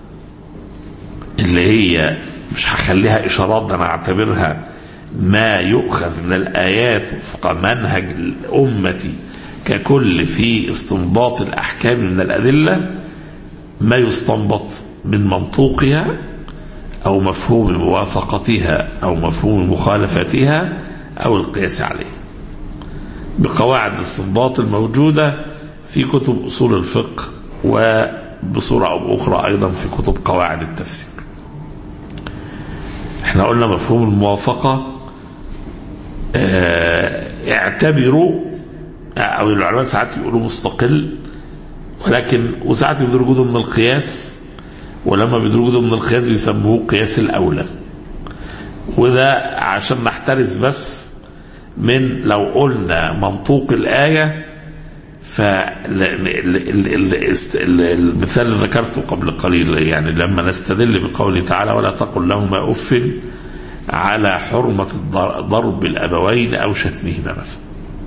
اللي هي مش هخليها إشارات ده أنا أعتبرها ما يؤخذ من الآيات وفق منهج الأمة ككل في استنباط الأحكام من الأدلة ما يستنبط من منطوقها أو مفهوم موافقتها أو مفهوم مخالفتها أو القياس عليه بقواعد الاستنباط الموجودة في كتب أصول الفقه وبصورة أو بأخرى أيضا في كتب قواعد التفسير احنا قلنا مفهوم الموافقة اه اعتبروا أو العلماء ساعات يقولوا مستقل ولكن وساعات بيدرجوا من القياس ولما بيدرجوا من القياس بيسموه قياس الأولى وده عشان نحترز بس من لو قلنا منطوق الآية فالمثال اللي ذكرته قبل قليل يعني لما نستدل بقوله تعالى ولا تقل لهما أف على حرمة ضرب الأبوين أو شتمهما مثلا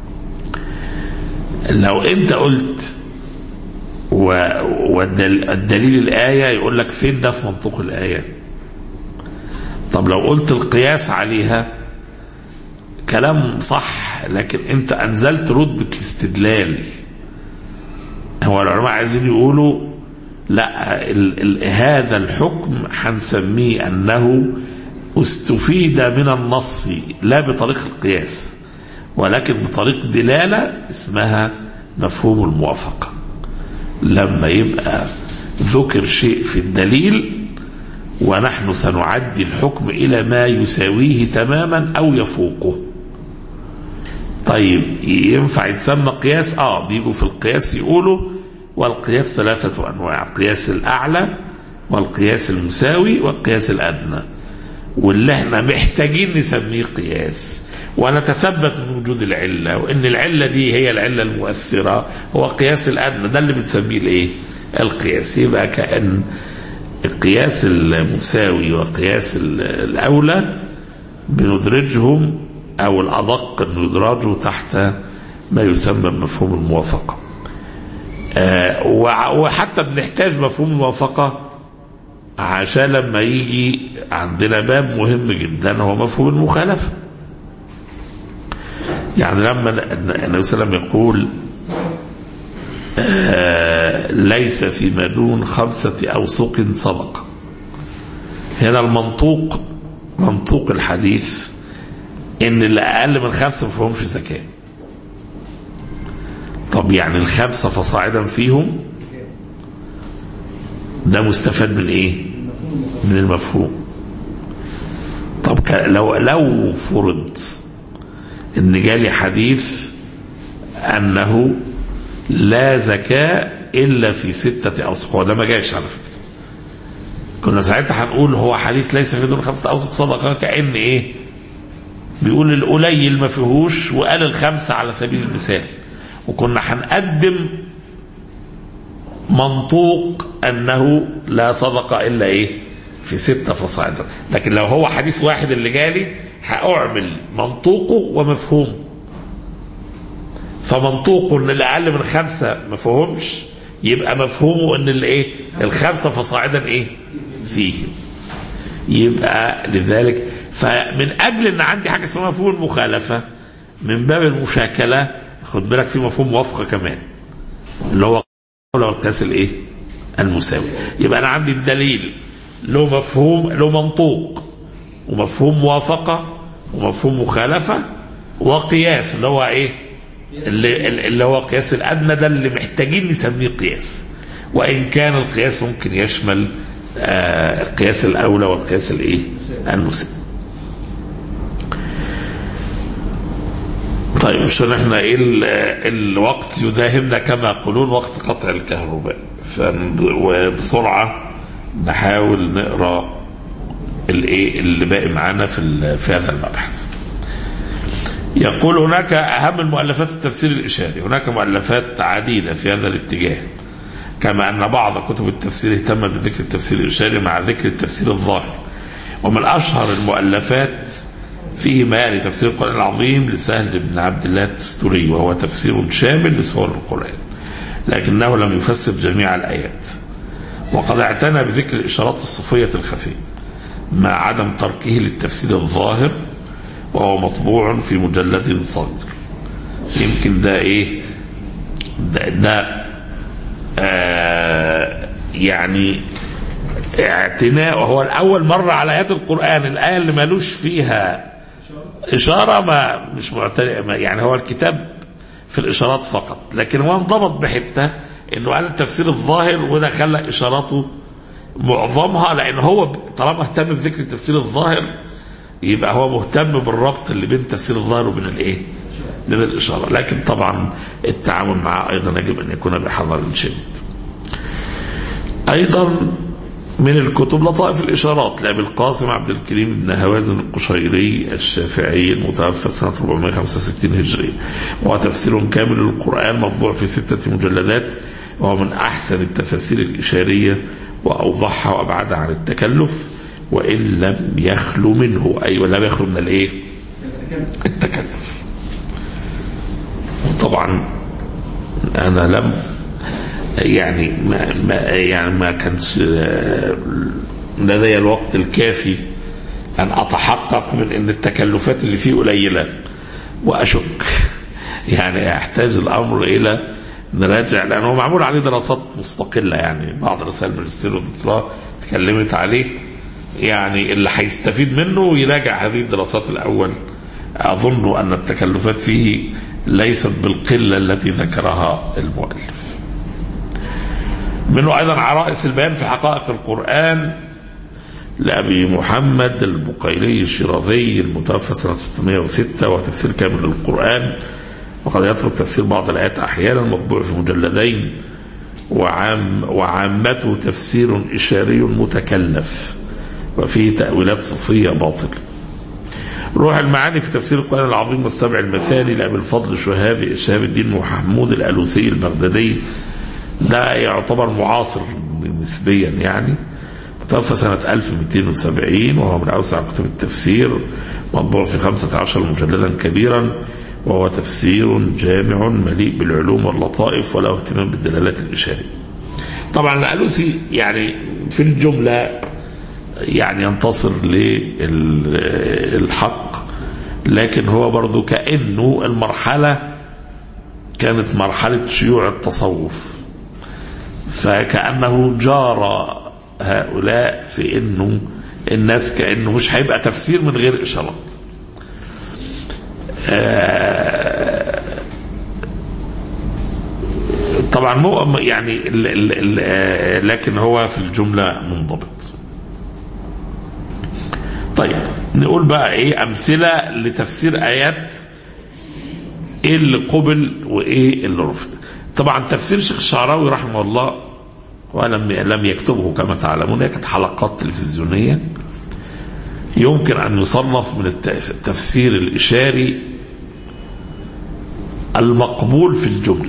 لو أنت قلت والدليل الآية يقول لك فين ده في منطوق الآية طب لو قلت القياس عليها كلام صح لكن انت انزلت رتبة الاستدلال هو العلماء عايزين يقولوا لا ال ال هذا الحكم هنسميه انه استفيد من النص لا بطريق القياس ولكن بطريق دلالة اسمها مفهوم الموافقة لما يبقى ذكر شيء في الدليل ونحن سنعدي الحكم إلى ما يساويه تماما أو يفوقه طيب ينفع يتسمى قياس اه بيجوا في القياس يقولوا والقياس ثلاثة أنواع القياس الأعلى والقياس المساوي والقياس الأدنى واللي احنا محتاجين نسميه قياس ونتثبت من وجود العلة وإن العلة دي هي العلة المؤثرة هو قياس الأدنى ده اللي بنسميه الإيه القياس يبقى كأن القياس المساوي وقياس الأولى بندرجهم أو الأدق أن يدرجوا تحت ما يسمى بمفهوم الموافقة آه وحتى بنحتاج مفهوم الموافقة عشان لما يجي عندنا باب مهم جدا هو مفهوم المخالفة يعني لما النبي صلى الله عليه وسلم يقول آه ليس فيما دون خمسة أوسق صدقة هنا المنطوق منطوق الحديث ان اللي اقل من خمسه ما فيهمش زكاه طب يعني الخمسه فصاعدا فيهم ده مستفاد من ايه من المفهوم طب ك- لو لو فرض ان جالي حديث انه لا زكاة الا في ستة اوسق هو ده ما جاش على فكرة كنا ساعتها هنقول هو حديث ليس في دون خمسة اوسق صدقة كأن ايه بيقول القليل ما فيهوش وقال الخمسة على سبيل المثال وكنا هنقدم منطوق انه لا صدقة الا ايه في ستة فصاعدا لكن لو هو حديث واحد اللي جالي هأعمل منطوقه ومفهومه فمنطوقه ان اللي اقل من خمسة ما فيهمش يبقى مفهومه ان الايه الخمسة فصاعدا ايه فيه يبقى لذلك فمن اجل ان عندي حاجه اسمها مفهوم المخالفه من باب المشاكله خد بالك في مفهوم موافقه كمان اللي هو لو القياس الايه المساوي يبقى انا عندي الدليل له مفهوم له منطوق ومفهوم موافقه ومفهوم مخالفه وقياس اللي هو ايه اللي, اللي هو قياس الادنى ده اللي محتاجين نسميه قياس وان كان القياس ممكن يشمل آه قياس الاولى والقياس الايه المساوي طيب عشان احنا ايه ال- الوقت يداهمنا كما يقولون وقت قطع الكهرباء فن- وبسرعه نحاول نقرا الايه اللي باقي معانا في ال- في هذا المبحث. يقول هناك اهم المؤلفات التفسير الاشاري، هناك مؤلفات عديده في هذا الاتجاه. كما ان بعض كتب التفسير اهتمت بذكر التفسير الاشاري مع ذكر التفسير الظاهر. ومن اشهر المؤلفات فيه ما لتفسير القرآن العظيم لسهل بن عبد الله التستوري وهو تفسير شامل لسور القرآن لكنه لم يفسر جميع الآيات وقد اعتنى بذكر الإشارات الصوفية الخفية مع عدم تركه للتفسير الظاهر وهو مطبوع في مجلد صغير يمكن ده ايه ده, ده آه يعني اعتناء وهو الأول مرة على آيات القرآن الآية اللي مالوش فيها إشارة ما مش معتنى ما- يعني هو الكتاب في الإشارات فقط لكن هو انضبط بحتة إنه قال التفسير الظاهر وده خلى إشاراته معظمها لأن هو طالما اهتم بذكر التفسير الظاهر يبقى هو مهتم بالربط اللي بين التفسير الظاهر وبين الإيه؟ من الإشارة لكن طبعا التعامل معه أيضا يجب أن يكون بحذر شديد أيضا من الكتب لطائف الإشارات لأبي القاسم عبد الكريم بن هوازن القشيري الشافعي المتوفى سنة 465 هجرية وهو تفسير كامل للقرآن مطبوع في ستة مجلدات وهو من أحسن التفاسير الإشارية وأوضحها وأبعدها عن التكلف وإن لم يخلو منه أي ولم يخلو من الإيه؟ التكلف طبعا أنا لم يعني ما, ما يعني ما كانش آه، لدي الوقت الكافي ان اتحقق من ان التكلفات اللي فيه قليله واشك يعني يحتاج الامر الى نراجع لانه معمول عليه دراسات مستقله يعني بعض رسائل الماجستير والدكتوراه اتكلمت عليه يعني اللي هيستفيد منه يراجع هذه الدراسات الاول اظن ان التكلفات فيه ليست بالقله التي ذكرها المؤلف منه أيضا عرائس البيان في حقائق القرآن لأبي محمد البقيلي الشيرازي المتوفى سنة 606 وتفسير كامل للقرآن وقد يترك تفسير بعض الآيات أحيانا مطبوع في مجلدين وعام وعامته تفسير إشاري متكلف وفيه تأويلات صوفية باطلة روح المعاني في تفسير القرآن العظيم والسبع المثالي لأبي الفضل شهاب شهاب الدين محمود الألوسي البغدادي ده يعتبر معاصر نسبيا يعني متوفى سنة 1270 وهو من أوسع كتب التفسير مطبوع في 15 مجلدا كبيرا وهو تفسير جامع مليء بالعلوم واللطائف وله اهتمام بالدلالات الإشارية طبعا الألوسي يعني في الجملة يعني ينتصر للحق لكن هو برضو كأنه المرحلة كانت مرحلة شيوع التصوف فكأنه جار هؤلاء في أنه الناس كأنه مش هيبقى تفسير من غير إشارات آه، طبعا مو يعني ال ال ال آه، لكن هو في الجملة منضبط طيب نقول بقى ايه امثله لتفسير ايات ايه اللي قبل وايه اللي رفض طبعا تفسير شيخ الشعراوي رحمه الله ولم لم يكتبه كما تعلمون هي كانت حلقات تلفزيونيه يمكن ان يصنف من الت- التفسير الاشاري المقبول في الجمله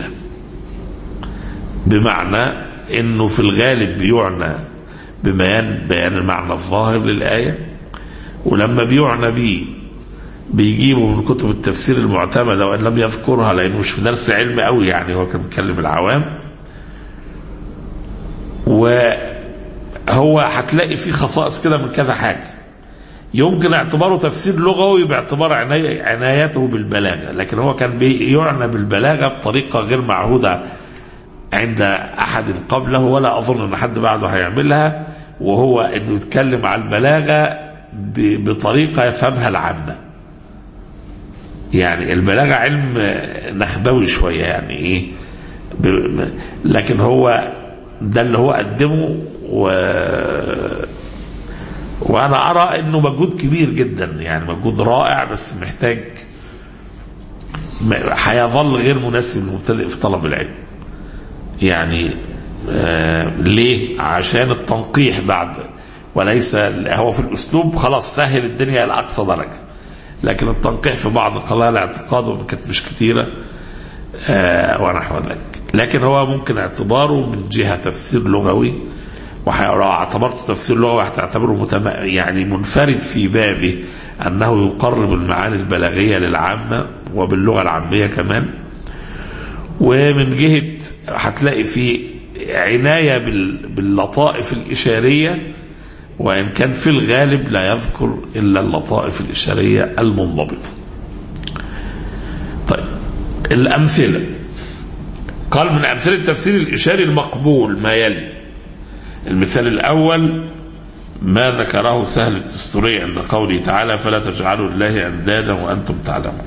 بمعنى انه في الغالب بيعنى ببيان بيان المعنى الظاهر للايه ولما بيعنى بيه بيجيبوا من كتب التفسير المعتمده وان لم يذكرها لانه مش في درس علم قوي يعني هو كان بيتكلم العوام وهو هتلاقي فيه خصائص كده من كذا حاجه يمكن اعتباره تفسير لغوي باعتبار عناي- عنايته بالبلاغه لكن هو كان بيعنى بالبلاغه بطريقه غير معهوده عند احد قبله ولا اظن ان حد بعده هيعملها وهو انه يتكلم على البلاغه ب- بطريقه يفهمها العامه. يعني البلاغه علم نخبوي شويه يعني ايه ب- لكن هو ده اللي هو قدمه و وانا ارى انه مجهود كبير جدا يعني مجهود رائع بس محتاج م- هيظل غير مناسب للمبتدئ في طلب العلم. يعني آه ليه؟ عشان التنقيح بعد وليس هو في الاسلوب خلاص سهل الدنيا الى اقصى درجه. لكن التنقيح في بعض قضايا الاعتقاد كانت مش كتيره آه ونحو ذلك. لكن هو ممكن اعتباره من جهه تفسير لغوي ولو اعتبرته تفسير لغوي هتعتبره متم... يعني منفرد في بابه انه يقرب المعاني البلاغيه للعامه وباللغه العاميه كمان. ومن جهة هتلاقي في عناية بال- باللطائف الإشارية وإن كان في الغالب لا يذكر إلا اللطائف الإشارية المنضبطة طيب الأمثلة قال من أمثلة التفسير الإشاري المقبول ما يلي المثال الأول ما ذكره سهل التستوري عند قوله تعالى فلا تجعلوا الله أندادا وأنتم تعلمون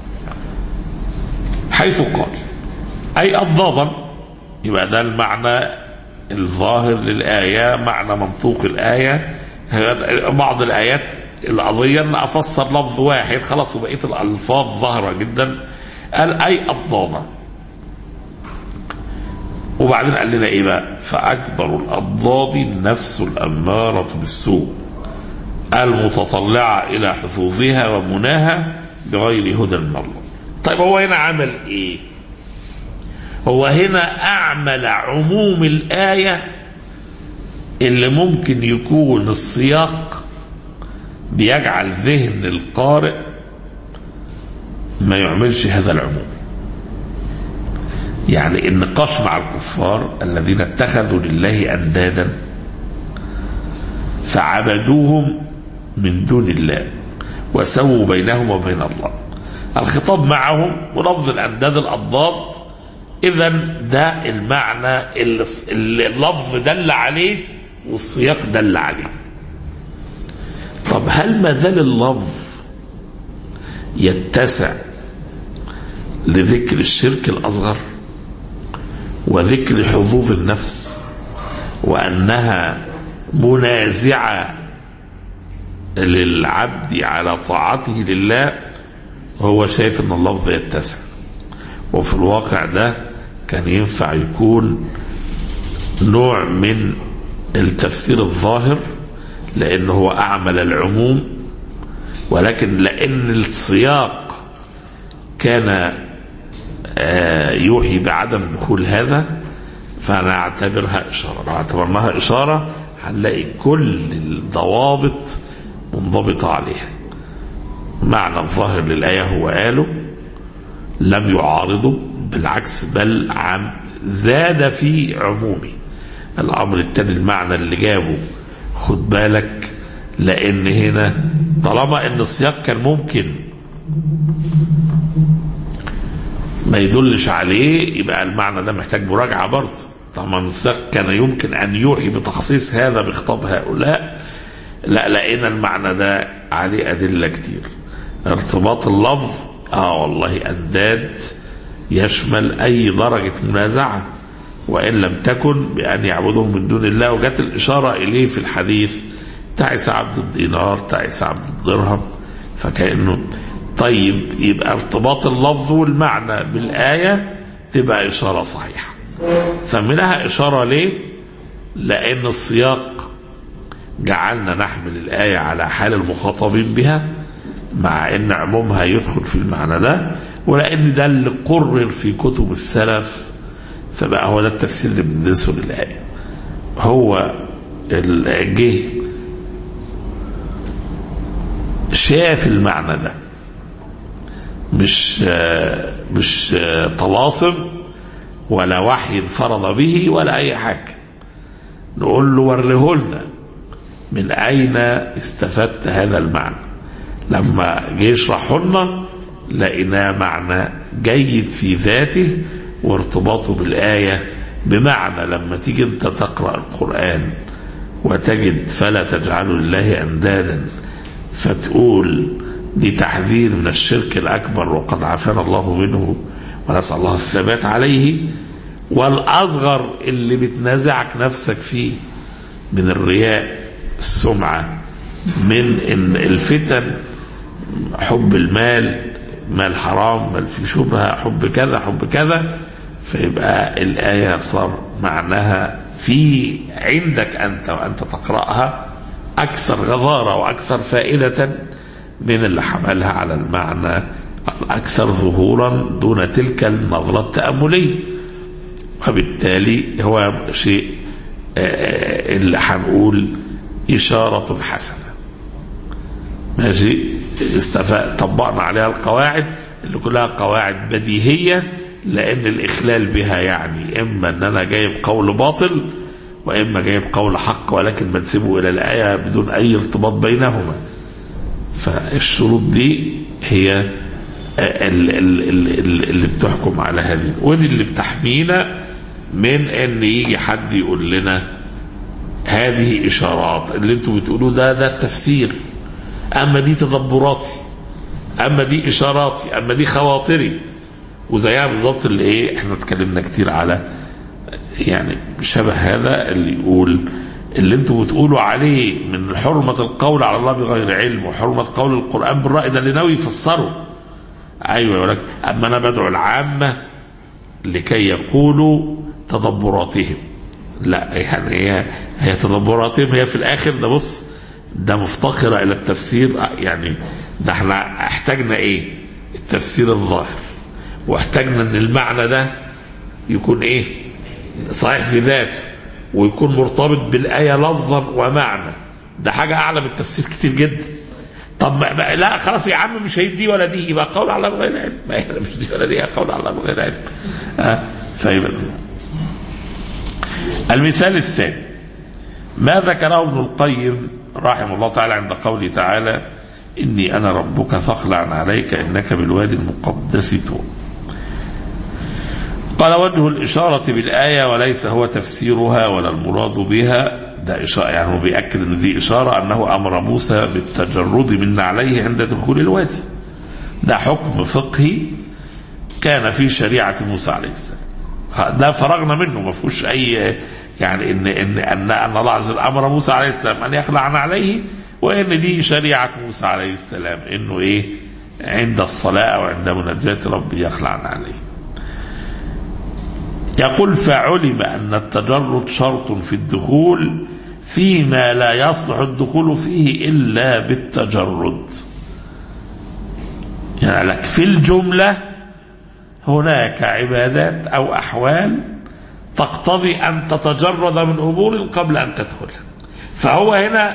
حيث قال أي أضدادا يبقى ده المعنى الظاهر للآية معنى منطوق الآية بعض الآيات القضية أن أفسر لفظ واحد خلاص وبقية الألفاظ ظاهرة جدا قال أي أضدادا وبعدين قال لنا إيه بقى فأكبر الأضداد النفس الأمارة بالسوء المتطلعة إلى حظوظها ومناها بغير هدى من الله طيب هو هنا عمل إيه هو هنا أعمل عموم الآية اللي ممكن يكون السياق بيجعل ذهن القارئ ما يعملش هذا العموم يعني النقاش مع الكفار الذين اتخذوا لله أندادا فعبدوهم من دون الله وسووا بينهم وبين الله الخطاب معهم ولفظ الأنداد الأضداد إذا ده المعنى اللي اللي اللفظ دل عليه والسياق دل عليه طب هل ما زال اللفظ يتسع لذكر الشرك الأصغر وذكر حظوظ النفس وأنها منازعة للعبد على طاعته لله هو شايف ان اللفظ يتسع وفي الواقع ده كان ينفع يكون نوع من التفسير الظاهر لأنه هو أعمل العموم ولكن لأن السياق كان آه، يوحي بعدم دخول هذا فنعتبرها إشارة لو اعتبرناها إشارة هنلاقي كل الضوابط منضبطة عليها معنى الظاهر للآية هو قاله لم يعارضه بالعكس بل عم زاد في عمومه الأمر الثاني المعنى اللي جابه خد بالك لأن هنا طالما أن السياق كان ممكن ما يدلش عليه يبقى المعنى ده محتاج مراجعة برضه طبعا السياق كان يمكن أن يوحي بتخصيص هذا بخطاب هؤلاء لا لقينا المعنى ده عليه أدلة كتير ارتباط اللفظ اه والله أنداد يشمل أي درجة منازعة وإن لم تكن بأن يعبدهم من دون الله وجت الإشارة إليه في الحديث تعس عبد الدينار تعس عبد الدرهم فكأنه طيب يبقى ارتباط اللفظ والمعنى بالآية تبقى إشارة صحيحة سميناها إشارة ليه؟ لأن السياق جعلنا نحمل الآية على حال المخاطبين بها مع أن عمومها يدخل في المعنى ده ولأن ده اللي قرر في كتب السلف فبقى هو ده التفسير اللي بندرسه للآية هو جه شاف المعنى ده مش مش طلاسم ولا وحي انفرض به ولا اي حاجه نقول له وريه لنا من اين استفدت هذا المعنى لما جه يشرحه لنا لقيناه معنى جيد في ذاته وارتباطه بالايه بمعنى لما تيجي انت تقرا القران وتجد فلا تجعلوا لله اندادا فتقول دي تحذير من الشرك الأكبر وقد عافانا الله منه ونسأل الله الثبات عليه والأصغر اللي بتنازعك نفسك فيه من الرياء السمعة من إن الفتن حب المال مال حرام مال في شبهة حب كذا حب كذا فيبقى الآية صار معناها في عندك أنت وأنت تقرأها أكثر غضارة وأكثر فائدة من اللي حملها على المعنى الأكثر ظهورا دون تلك النظرة التأملية وبالتالي هو شيء اللي هنقول إشارة حسنة ماشي استفاد طبقنا عليها القواعد اللي كلها قواعد بديهية لأن الإخلال بها يعني إما أن أنا جايب قول باطل وإما جايب قول حق ولكن بنسبه إلى الآية بدون أي ارتباط بينهما فالشروط دي هي اللي بتحكم على هذه ودي اللي بتحمينا من ان يجي حد يقول لنا هذه اشارات اللي انتوا بتقولوه ده ده التفسير اما دي تدبراتي اما دي اشاراتي اما دي خواطري وزيها بالظبط اللي ايه احنا اتكلمنا كتير على يعني شبه هذا اللي يقول اللي انتوا بتقولوا عليه من حرمة القول على الله بغير علم وحرمة قول القرآن بالرأي ده اللي ناوي يفسره أيوة يقول لك أما أنا بدعو العامة لكي يقولوا تدبراتهم لا يعني هي هي تدبراتهم هي في الآخر ده بص ده مفتقرة إلى التفسير يعني ده احنا احتاجنا إيه؟ التفسير الظاهر واحتاجنا إن المعنى ده يكون إيه؟ صحيح في ذاته ويكون مرتبط بالآية لفظا ومعنى ده حاجة أعلى من التفسير كتير جدا طب ما ما لا خلاص يا عم مش هيدي ولا دي يبقى قول على الله بغير علم ما هي مش دي ولا دي قول على الله بغير علم آه فيبقى المثال الثاني ما ذكره ابن القيم رحمه الله تعالى عند قوله تعالى إني أنا ربك فاخلع عليك إنك بالوادي المقدس طول قال وجه الإشارة بالآية وليس هو تفسيرها ولا المراد بها ده إشارة يعني هو بيأكد أن دي إشارة أنه أمر موسى بالتجرد من نعليه عند دخول الوادي ده حكم فقهي كان في شريعة موسى عليه السلام ده فرغنا منه ما فيهوش أي يعني إن إن أن أن الله عز وجل أمر موسى عليه السلام أن يخلع عليه وإن دي شريعة موسى عليه السلام إنه إيه عند الصلاة أو عند مناجاة ربي يخلع عليه يقول فعلم أن التجرد شرط في الدخول فيما لا يصلح الدخول فيه إلا بالتجرد يعني لك في الجملة هناك عبادات أو أحوال تقتضي أن تتجرد من أمور قبل أن تدخل فهو هنا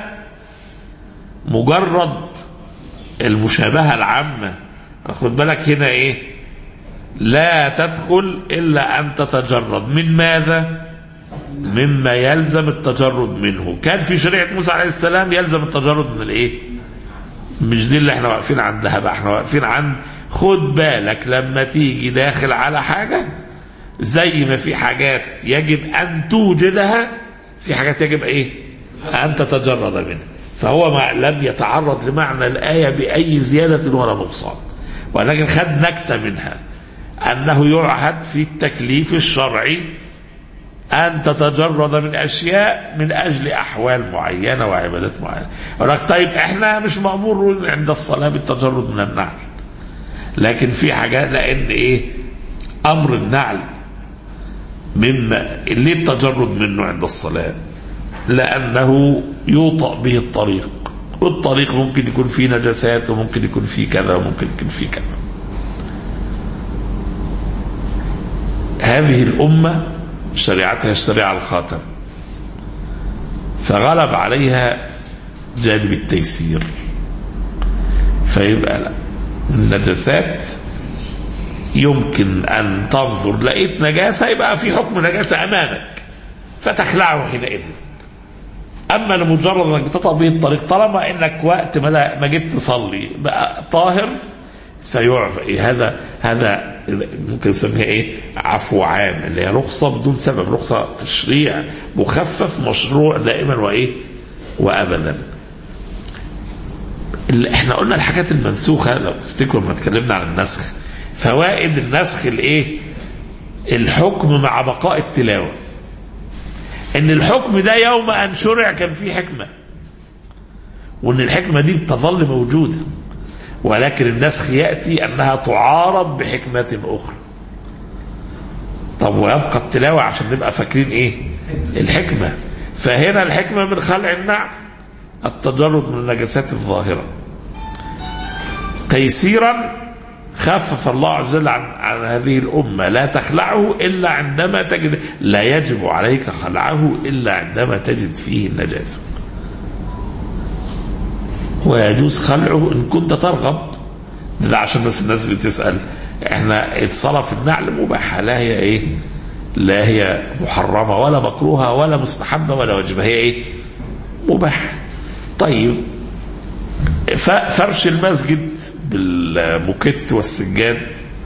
مجرد المشابهة العامة خد بالك هنا إيه لا تدخل إلا أن تتجرد من ماذا مما يلزم التجرد منه كان في شريعة موسى عليه السلام يلزم التجرد من الايه مش دي اللي احنا واقفين عندها بقى احنا واقفين عن خد بالك لما تيجي داخل على حاجة زي ما في حاجات يجب أن توجدها في حاجات يجب ايه أن تتجرد منها فهو ما لم يتعرض لمعنى الآية بأي زيادة ولا نقصان ولكن خد نكتة منها أنه يعهد في التكليف الشرعي أن تتجرد من أشياء من أجل أحوال معينة وعبادات معينة يقول لك طيب إحنا مش مأمور عند الصلاة بالتجرد من النعل لكن في حاجات لأن إيه أمر النعل مما ليه التجرد منه عند الصلاة لأنه يوطأ به الطريق والطريق ممكن يكون فيه نجاسات وممكن يكون فيه كذا وممكن يكون فيه كذا هذه الأمة شريعتها الشريعة الخاتم فغلب عليها جانب التيسير فيبقى لا النجاسات يمكن أن تنظر لقيت نجاسة يبقى في حكم نجاسة أمامك فتخلعه حينئذ أما لمجرد أنك تطأ به الطريق طالما أنك وقت ما ما جيت تصلي بقى طاهر سيعفى هذا هذا ممكن نسميها ايه؟ عفو عام اللي هي رخصه بدون سبب رخصه تشريع مخفف مشروع دائما وايه؟ وابدا. اللي احنا قلنا الحاجات المنسوخه لو تفتكروا لما اتكلمنا عن النسخ فوائد النسخ الايه؟ الحكم مع بقاء التلاوه. ان الحكم ده يوم ان شرع كان فيه حكمه. وان الحكمه دي بتظل موجوده. ولكن النسخ يأتي أنها تعارض بحكمة أخرى طب ويبقى التلاوة عشان نبقى فاكرين إيه الحكمة فهنا الحكمة من خلع النعم التجرد من النجاسات الظاهرة تيسيرا خفف الله عز وجل عن, عن هذه الأمة لا تخلعه إلا عندما تجد لا يجب عليك خلعه إلا عندما تجد فيه النجاسة ويجوز خلعه ان كنت ترغب ده عشان بس الناس بتسال احنا الصلاه في النعل مباحه لا هي ايه؟ لا هي محرمه ولا مكروهه ولا مستحبه ولا واجبه هي ايه؟ مباحه. طيب فرش المسجد بالموكيت والسجاد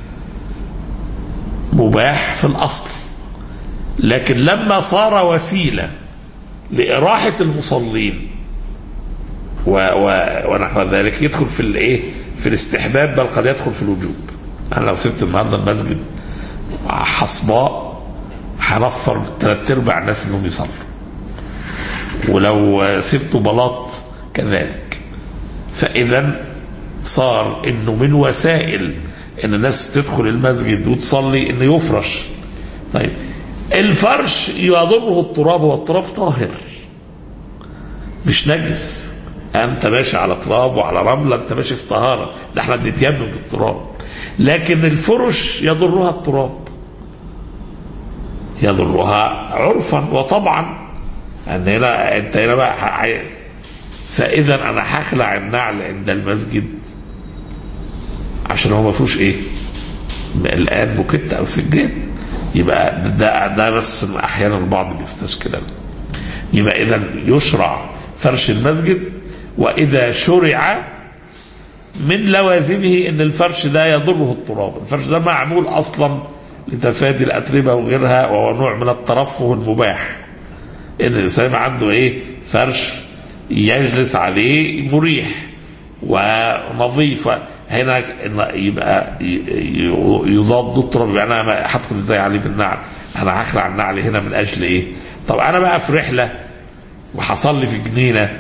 مباح في الاصل لكن لما صار وسيله لاراحه المصلين و و ونحو ذلك يدخل في الايه؟ في الاستحباب بل قد يدخل في الوجوب. انا لو سبت النهارده المسجد حصباء هنفر ثلاث ارباع الناس انهم يصلوا. ولو سبته بلاط كذلك. فاذا صار انه من وسائل ان الناس تدخل المسجد وتصلي انه يفرش. طيب الفرش يضره التراب والتراب طاهر. مش نجس. انت ماشي على تراب وعلى رمله انت ماشي في طهاره ده احنا بنتيمم بالتراب لكن الفرش يضرها التراب يضرها عرفا وطبعا ان هنا انت هنا بقى ح- فاذا انا هخلع النعل عند المسجد عشان هو ما فيهوش ايه الان موكيت او سجاد يبقى ده ده بس احيانا البعض بيستشكل يبقى اذا يشرع فرش المسجد واذا شرع من لوازمه ان الفرش ده يضره التراب الفرش ده معمول اصلا لتفادي الاتربه وغيرها وهو نوع من الترفه المباح ان الانسان يبقى عنده ايه فرش يجلس عليه مريح ونظيف هنا يبقى يضاد التراب يعني انا هدخل ازاي عليه بالنعل انا هخلع النعل هنا من اجل ايه طب انا بقى في رحله وحصل لي في جنينه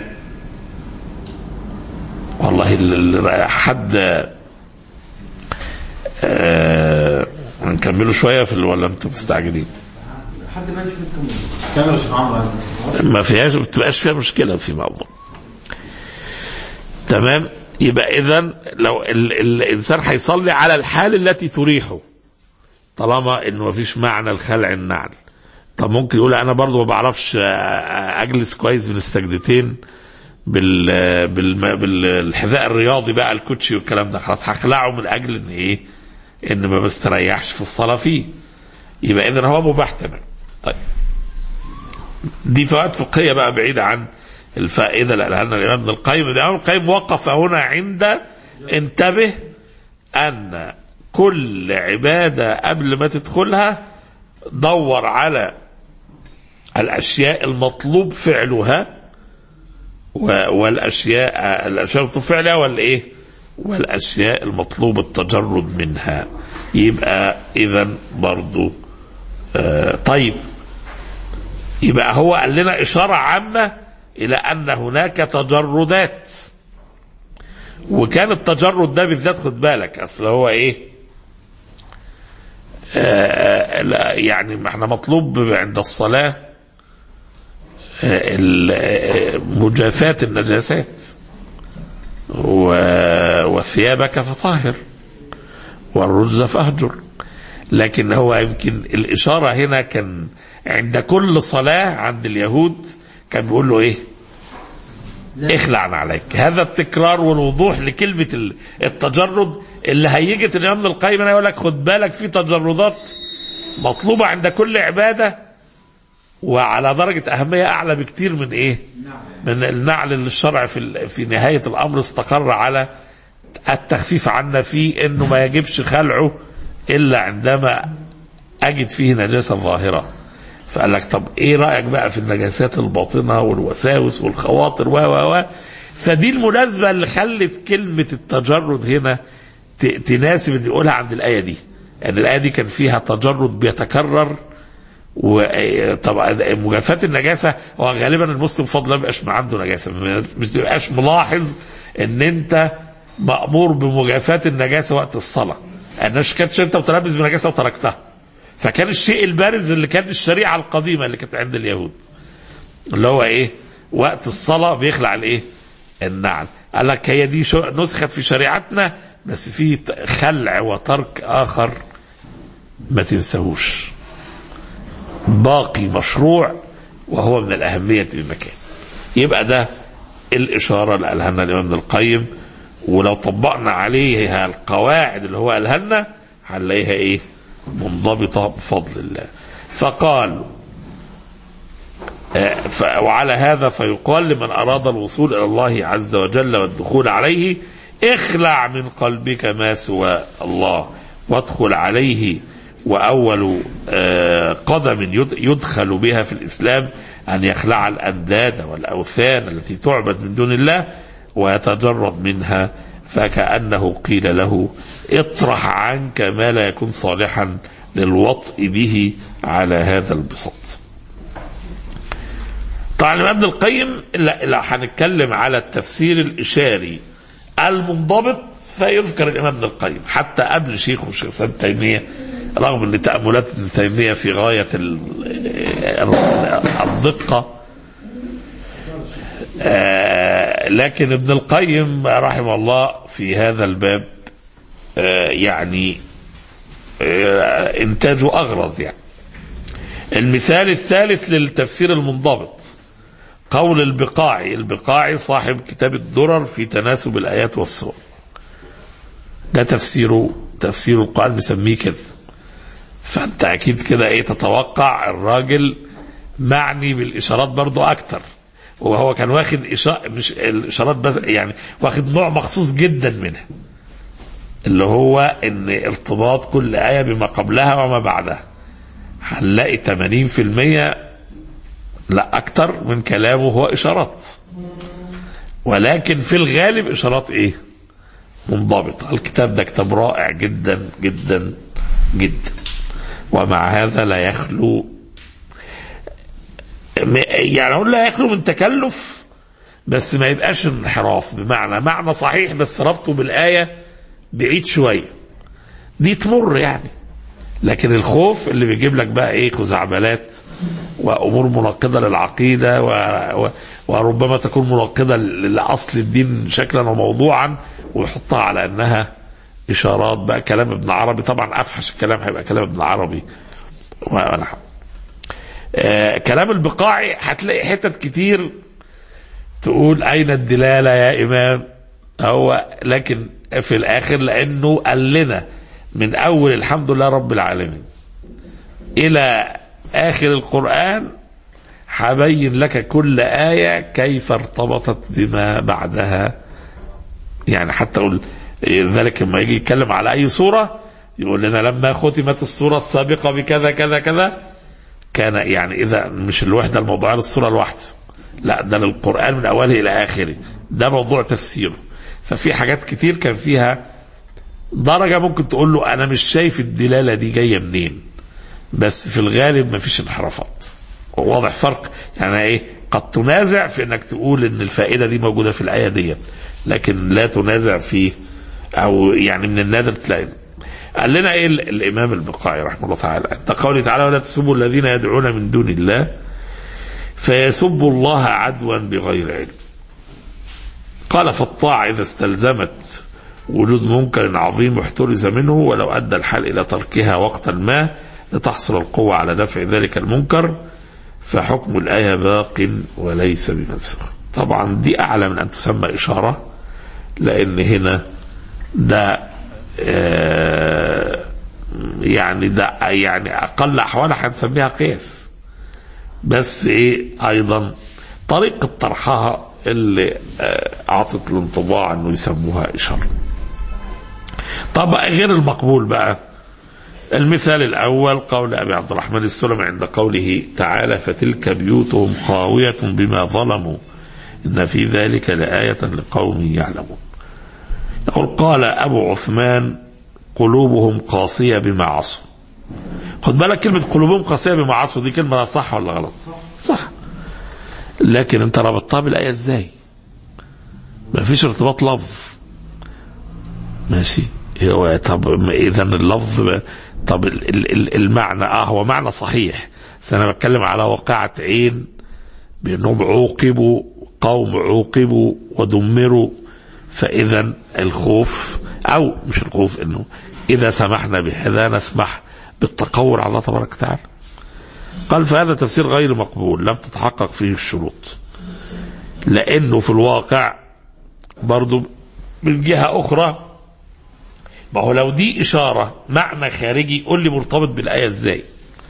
والله ال- ال- حد آه هنكمله شويه في ال- ولا انتم مستعجلين؟ حد ما يشوف الكاميرا كاميرا شيخ عمرو عايز ما فيهاش ما بتبقاش فيها مشكله في موضوع تمام يبقى اذا لو ال ال الانسان هيصلي على الحال التي تريحه طالما انه ما فيش معنى الخلع النعل طب ممكن يقول انا برضو ما بعرفش آه، اجلس كويس بين السجدتين بال بال بالحذاء الرياضي بقى الكوتشي والكلام ده خلاص هخلعه من اجل ان ايه ان ما بستريحش في الصلاه فيه يبقى اذا هو مباح تمام طيب دي فوائد فقهيه بقى بعيده عن الفائده اللي قالها لنا الامام ابن القيم الامام القيم وقف هنا عند انتبه ان كل عباده قبل ما تدخلها دور على الاشياء المطلوب فعلها و- والاشياء الاشياء المطلوب فعلها والايه والاشياء المطلوب التجرد منها يبقى اذا برضو آه طيب يبقى هو قال لنا اشاره عامه الى ان هناك تجردات وكان التجرد ده بالذات خد بالك اصل هو ايه آه لا يعني ما احنا مطلوب عند الصلاه آه، ال- آه، مجافاة النجاسات و- وثيابك فطهر والرجز فاهجر لكن هو يمكن الإشارة هنا كان عند كل صلاة عند اليهود كان بيقول له إيه اخلع عليك هذا التكرار والوضوح لكلمة ال- التجرد اللي هيجي الإمام ابن القيم هنا يقول لك خد بالك في تجردات مطلوبة عند كل عبادة وعلى درجة أهمية أعلى بكتير من إيه من النعل اللي الشرع في, ال- في نهاية الأمر استقر على التخفيف عنا فيه انه ما يجبش خلعه الا عندما اجد فيه نجاسه ظاهره فقال لك طب ايه رايك بقى في النجاسات الباطنه والوساوس والخواطر و و و فدي المناسبه اللي خلت كلمه التجرد هنا ت- تناسب ان يقولها عند الايه دي ان الايه دي كان فيها تجرد بيتكرر وطبعا مجافاة النجاسة هو غالبا المسلم فضلا ما بيبقاش ما عنده نجاسة ما بتبقاش ملاحظ ان انت مأمور بمجافاة النجاسة وقت الصلاة انش كانتش انت متلبس بنجاسة وتركتها فكان الشيء البارز اللي كان الشريعة القديمة اللي كانت عند اليهود اللي هو ايه وقت الصلاة بيخلع الايه النعل قال لك هي دي شو نسخت في شريعتنا بس في خلع وترك اخر ما تنساهوش باقي مشروع وهو من الأهمية بمكان يبقى ده الإشارة اللي قالها لنا الإمام ابن القيم ولو طبقنا عليها القواعد اللي هو قالها لنا هنلاقيها إيه منضبطة بفضل الله فقال آه، ف- وعلى هذا فيقال لمن أراد الوصول إلى الله عز وجل والدخول عليه اخلع من قلبك ما سوى الله وادخل عليه وأول آه، قدم يد- يدخل بها في الإسلام أن يخلع الأنداد والأوثان التي تعبد من دون الله ويتجرد منها فكأنه قيل له اطرح عنك ما لا يكون صالحا للوطء به على هذا البساط طبعا الإمام ابن القيم لا, لا هنتكلم على التفسير الإشاري المنضبط فيذكر الإمام ابن القيم حتى قبل شيخه شيخ الإسلام ابن تيمية رغم أن تأملات ابن تيمية في غاية ال- ال- الدقة آه، لكن ابن القيم رحمه الله في هذا الباب آه، يعني آه، إنتاجه أغرز يعني المثال الثالث للتفسير المنضبط قول البقاعي البقاعي صاحب كتاب الدرر في تناسب الآيات والسور ده تفسيره تفسير القرآن بيسميه كده فأنت أكيد كده إيه تتوقع الراجل معني بالإشارات برضو أكتر وهو كان واخد إشارة مش الإشارات بس يعني واخد نوع مخصوص جدا منها اللي هو إن ارتباط كل آية بما قبلها وما بعدها هنلاقي 80% لا أكتر من كلامه هو إشارات ولكن في الغالب إشارات إيه منضبطة الكتاب ده كتاب رائع جدا جدا جدا ومع هذا لا يخلو م- يعني أقول لا يخلو من تكلف بس ما يبقاش انحراف بمعنى معنى صحيح بس ربطه بالآية بعيد شوية دي تمر يعني لكن الخوف اللي بيجيب لك بقى ايه خزعبلات وامور مناقضه للعقيده و... و... وربما تكون مناقضه ل- لاصل الدين شكلا وموضوعا ويحطها على انها اشارات بقى كلام ابن عربي طبعا افحش الكلام هيبقى كلام ابن عربي ونحو آه كلام البقاعي هتلاقي حتت كتير تقول اين الدلاله يا امام هو لكن في الاخر لانه قال لنا من اول الحمد لله رب العالمين الى اخر القران هبين لك كل ايه كيف ارتبطت بما بعدها يعني حتى اقول ذلك لما يجي يتكلم على اي سوره يقول لنا لما ختمت السوره السابقه بكذا كذا كذا كان يعني اذا مش الوحده الموضوعيه للسوره الواحده لا ده للقرآن من أوله إلى آخره ده موضوع تفسيره ففي حاجات كتير كان فيها درجة ممكن تقول له أنا مش شايف الدلالة دي جاية منين بس في الغالب مفيش انحرافات واضح فرق يعني ايه قد تنازع في انك تقول ان الفائده دي موجوده في الايه ديت لكن لا تنازع في او يعني من النادر تلاقي قال لنا ايه ال- الامام البقاعي رحمه الله تعالى عند قوله تعالى ولا تسبوا الذين يدعون من دون الله فيسبوا الله عدوا بغير علم قال فالطاعة إذا استلزمت وجود منكر عظيم احترز منه ولو أدى الحال إلى تركها وقتا ما لتحصل القوة على دفع ذلك المنكر فحكم الآية باق وليس بمنسوخ طبعا دي أعلى من أن تسمى إشارة لأن هنا ده آه، يعني ده يعني أقل أحوالها هنسميها قياس بس إيه أيضا طريقة طرحها اللي آه، أعطت الانطباع أنه يسموها إشارة طب غير المقبول بقى المثال الأول قول أبي عبد الرحمن السلمي عند قوله تعالى فتلك بيوتهم خاوية بما ظلموا إن في ذلك لآية لقوم يعلمون يقول قال أبو عثمان قلوبهم قاسية بما عصوا خد بالك كلمة قلوبهم قاسية بما عصوا دي كلمة صح ولا غلط صح لكن انت ربطتها بالآية ازاي ما فيش ارتباط لفظ ماشي هو طب اذا اللفظ طب ال- ال- ال- المعنى اه هو معنى صحيح بس انا بتكلم على واقعة عين بانهم عوقبوا قوم عوقبوا ودمروا فاذا الخوف او مش الخوف انه اذا سمحنا بهذا نسمح بالتقول على الله تبارك وتعالى قال فهذا تفسير غير مقبول لم تتحقق فيه الشروط لانه في الواقع برضو من جهه اخرى ما هو لو دي اشاره معنى خارجي قول لي مرتبط بالايه ازاي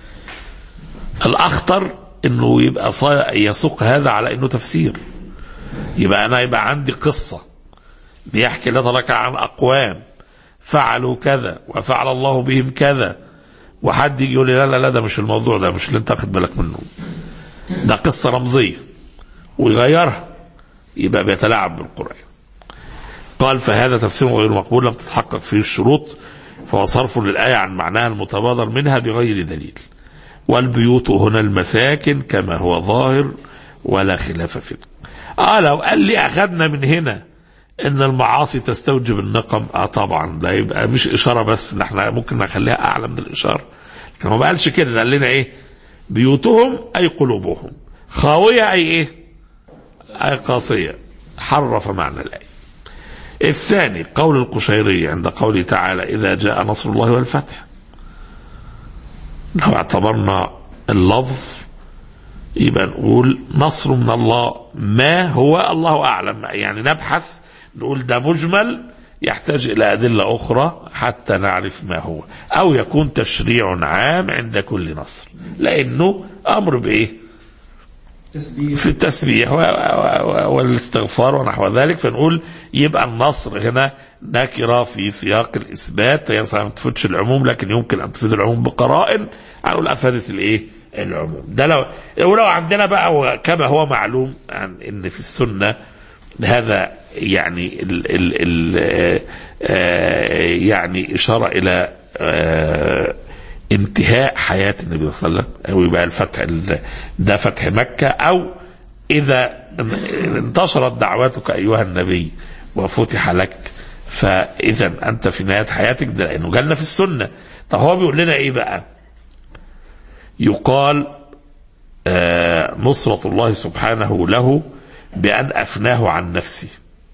الاخطر انه يبقى صا- يسوق هذا على انه تفسير يبقى انا يبقى عندي قصه بيحكي الله تبارك عن اقوام فعلوا كذا وفعل الله بهم كذا وحد يجي يقول لي لا لا لا ده مش الموضوع ده مش اللي انت واخد بالك منه ده قصه رمزيه ويغيرها يبقى بيتلاعب بالقران قال فهذا تفسير غير مقبول لم تتحقق فيه الشروط فهو صرف للآية عن معناها المتبادر منها بغير دليل والبيوت هنا المساكن كما هو ظاهر ولا خلاف فيه اه لو قال لي أخذنا من هنا ان المعاصي تستوجب النقم اه طبعا ده يبقى مش اشاره بس ده احنا ممكن نخليها اعلى من الاشاره لكن هو ما قالش كده ده قال لنا ايه بيوتهم اي قلوبهم خاويه اي ايه اي قاسيه حرف معنى الايه الثاني قول القشيري عند قوله تعالى إذا جاء نصر الله والفتح لو اعتبرنا اللفظ يبقى نقول نصر من الله ما هو الله أعلم يعني نبحث نقول ده مجمل يحتاج إلى أدلة أخرى حتى نعرف ما هو أو يكون تشريع عام عند كل نصر لأنه أمر بإيه تسبيح في التسبيح و- و- و- والاستغفار ونحو ذلك فنقول يبقى النصر هنا نكرة في سياق الإثبات هي صحيح ما تفيدش العموم لكن يمكن أن تفيد العموم بقرائن هنقول أفادت الإيه؟ العموم ده لو ولو عندنا بقى و- كما هو معلوم عن إن في السنة هذا يعني ال ال ال آه، آه، يعني إشارة إلى آه، انتهاء حياة النبي صلى الله عليه وسلم أو يبقى الفتح ال- ده فتح مكة أو إذا انتشرت دعوتك أيها النبي وفتح لك فإذا أنت في نهاية حياتك ده لأنه جالنا في السنة طب هو بيقول لنا إيه بقى يقال آه نصرة الله سبحانه له بأن أفناه عن نفسه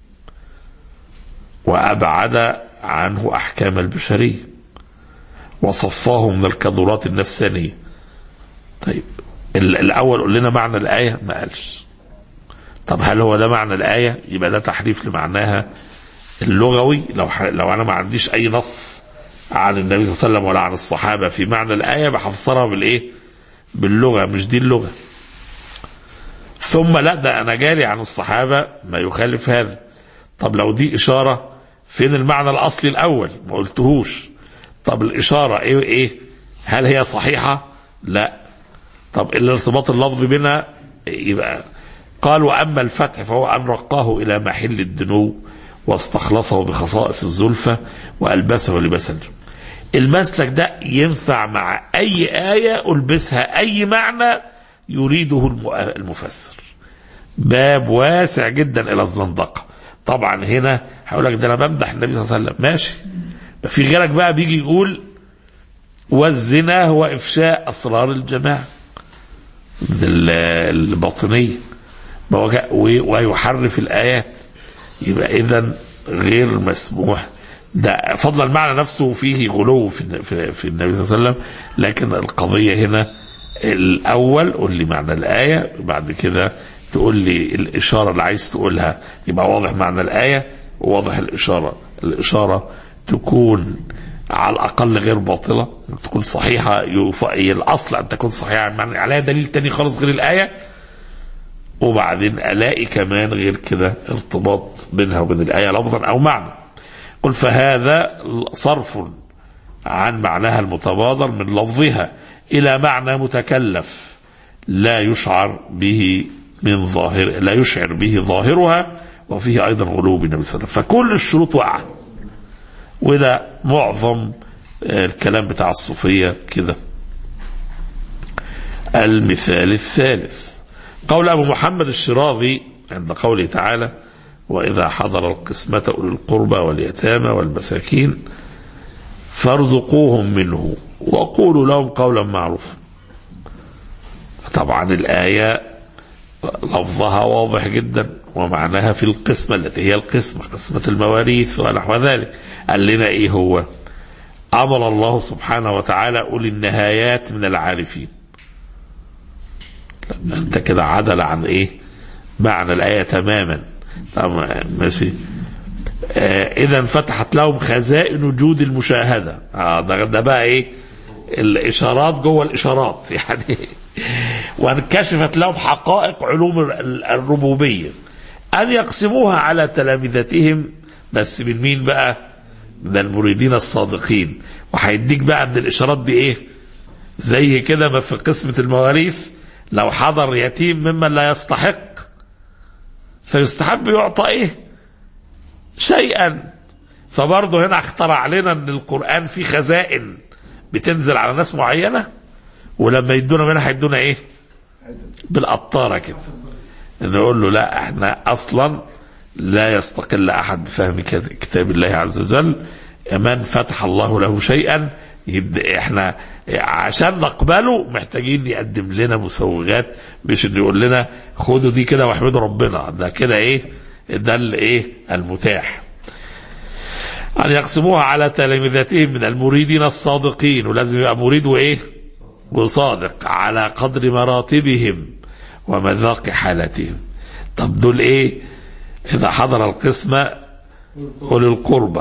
وأبعد عنه أحكام البشرية وصفاه من الكذورات النفسانية طيب ال- الأول قول لنا معنى الآية ما قالش طب هل هو ده معنى الآية يبقى ده تحريف لمعناها اللغوي لو ح... لو أنا ما عنديش أي نص عن النبي صلى الله عليه وسلم ولا عن الصحابة في معنى الآية بحفسرها بالإيه باللغة مش دي اللغة ثم لا ده أنا جاري عن الصحابة ما يخالف هذا طب لو دي إشارة فين المعنى الأصلي الأول ما قلتهوش طب الإشارة إيه إيه هل هي صحيحة لا طب الارتباط اللفظي بينها يبقى قال وأما الفتح فهو أن رقاه إلى محل الدنو واستخلصه بخصائص الزلفة وألبسه لباس الجنة المسلك ده ينفع مع أي آية ألبسها أي معنى يريده الم- المفسر باب واسع جدا إلى الزندقة طبعا هنا هقول لك ده أنا بمدح النبي صلى الله عليه وسلم ماشي ده في غيرك بقى بيجي يقول والزنا هو إفشاء أسرار الجماعة ال- الباطنية ما هو جاء- و- ويحرف الآيات يبقى إذا غير مسموح ده فضل المعنى نفسه فيه غلو في الن- في, في النبي صلى الله عليه وسلم لكن القضية هنا الأول قول لي معنى الآية بعد كده تقول لي الإشارة اللي عايز تقولها يبقى واضح معنى الآية وواضح الإشارة الإشارة تكون على الأقل غير باطلة تكون صحيحة يف- هي الأصل أن تكون صحيحة معنى عليها دليل تاني خالص غير الآية وبعدين الاقي كمان غير كده ارتباط بينها وبين الايه لفظا او معنى قل فهذا صرف عن معناها المتبادر من لفظها الى معنى متكلف لا يشعر به من ظاهر لا يشعر به ظاهرها وفيه ايضا غلو بالنبي صلى الله عليه وسلم فكل الشروط واقعه وده معظم آه، الكلام بتاع الصوفيه كده المثال الثالث قول أبو محمد الشراظي عند قوله تعالى وإذا حضر القسمة أولي القربى واليتامى والمساكين فارزقوهم منه وقولوا لهم قولا معروفا طبعا الآية لفظها واضح جدا ومعناها في القسمة التي هي القسمة قسمة المواريث ونحو ذلك قال لنا إيه هو أمر الله سبحانه وتعالى أولي النهايات من العارفين انت كده عدل عن ايه معنى الايه تماما طب ماشي آه اذا فتحت لهم خزائن وجود المشاهده آه ده, ده بقى ايه الاشارات جوه الاشارات يعني وانكشفت لهم حقائق علوم ال- الربوبيه ان يقسموها على تلامذتهم بس من مين بقى من المريدين الصادقين وهيديك بقى من الاشارات دي ايه زي كده ما في قسمة المواريث لو حضر يتيم ممن لا يستحق فيستحب يعطى ايه شيئا فبرضه هنا اخترع لنا ان القرآن فيه خزائن بتنزل على ناس معينة ولما يدونا منها هيدونا ايه بالقطارة كده نقول له لا احنا اصلا لا يستقل احد بفهم كت- كتاب الله عز وجل من فتح الله له شيئا يبدا احنا عشان نقبله محتاجين يقدم لنا مسوغات مش انه يقول لنا خدوا دي كده واحمدوا ربنا ده كده ايه ده الايه المتاح أن يقسموها على تلامذتهم من المريدين الصادقين ولازم يبقى مريد وإيه وصادق على قدر مراتبهم ومذاق حالتهم طب دول إيه إذا حضر القسمة أولي القربى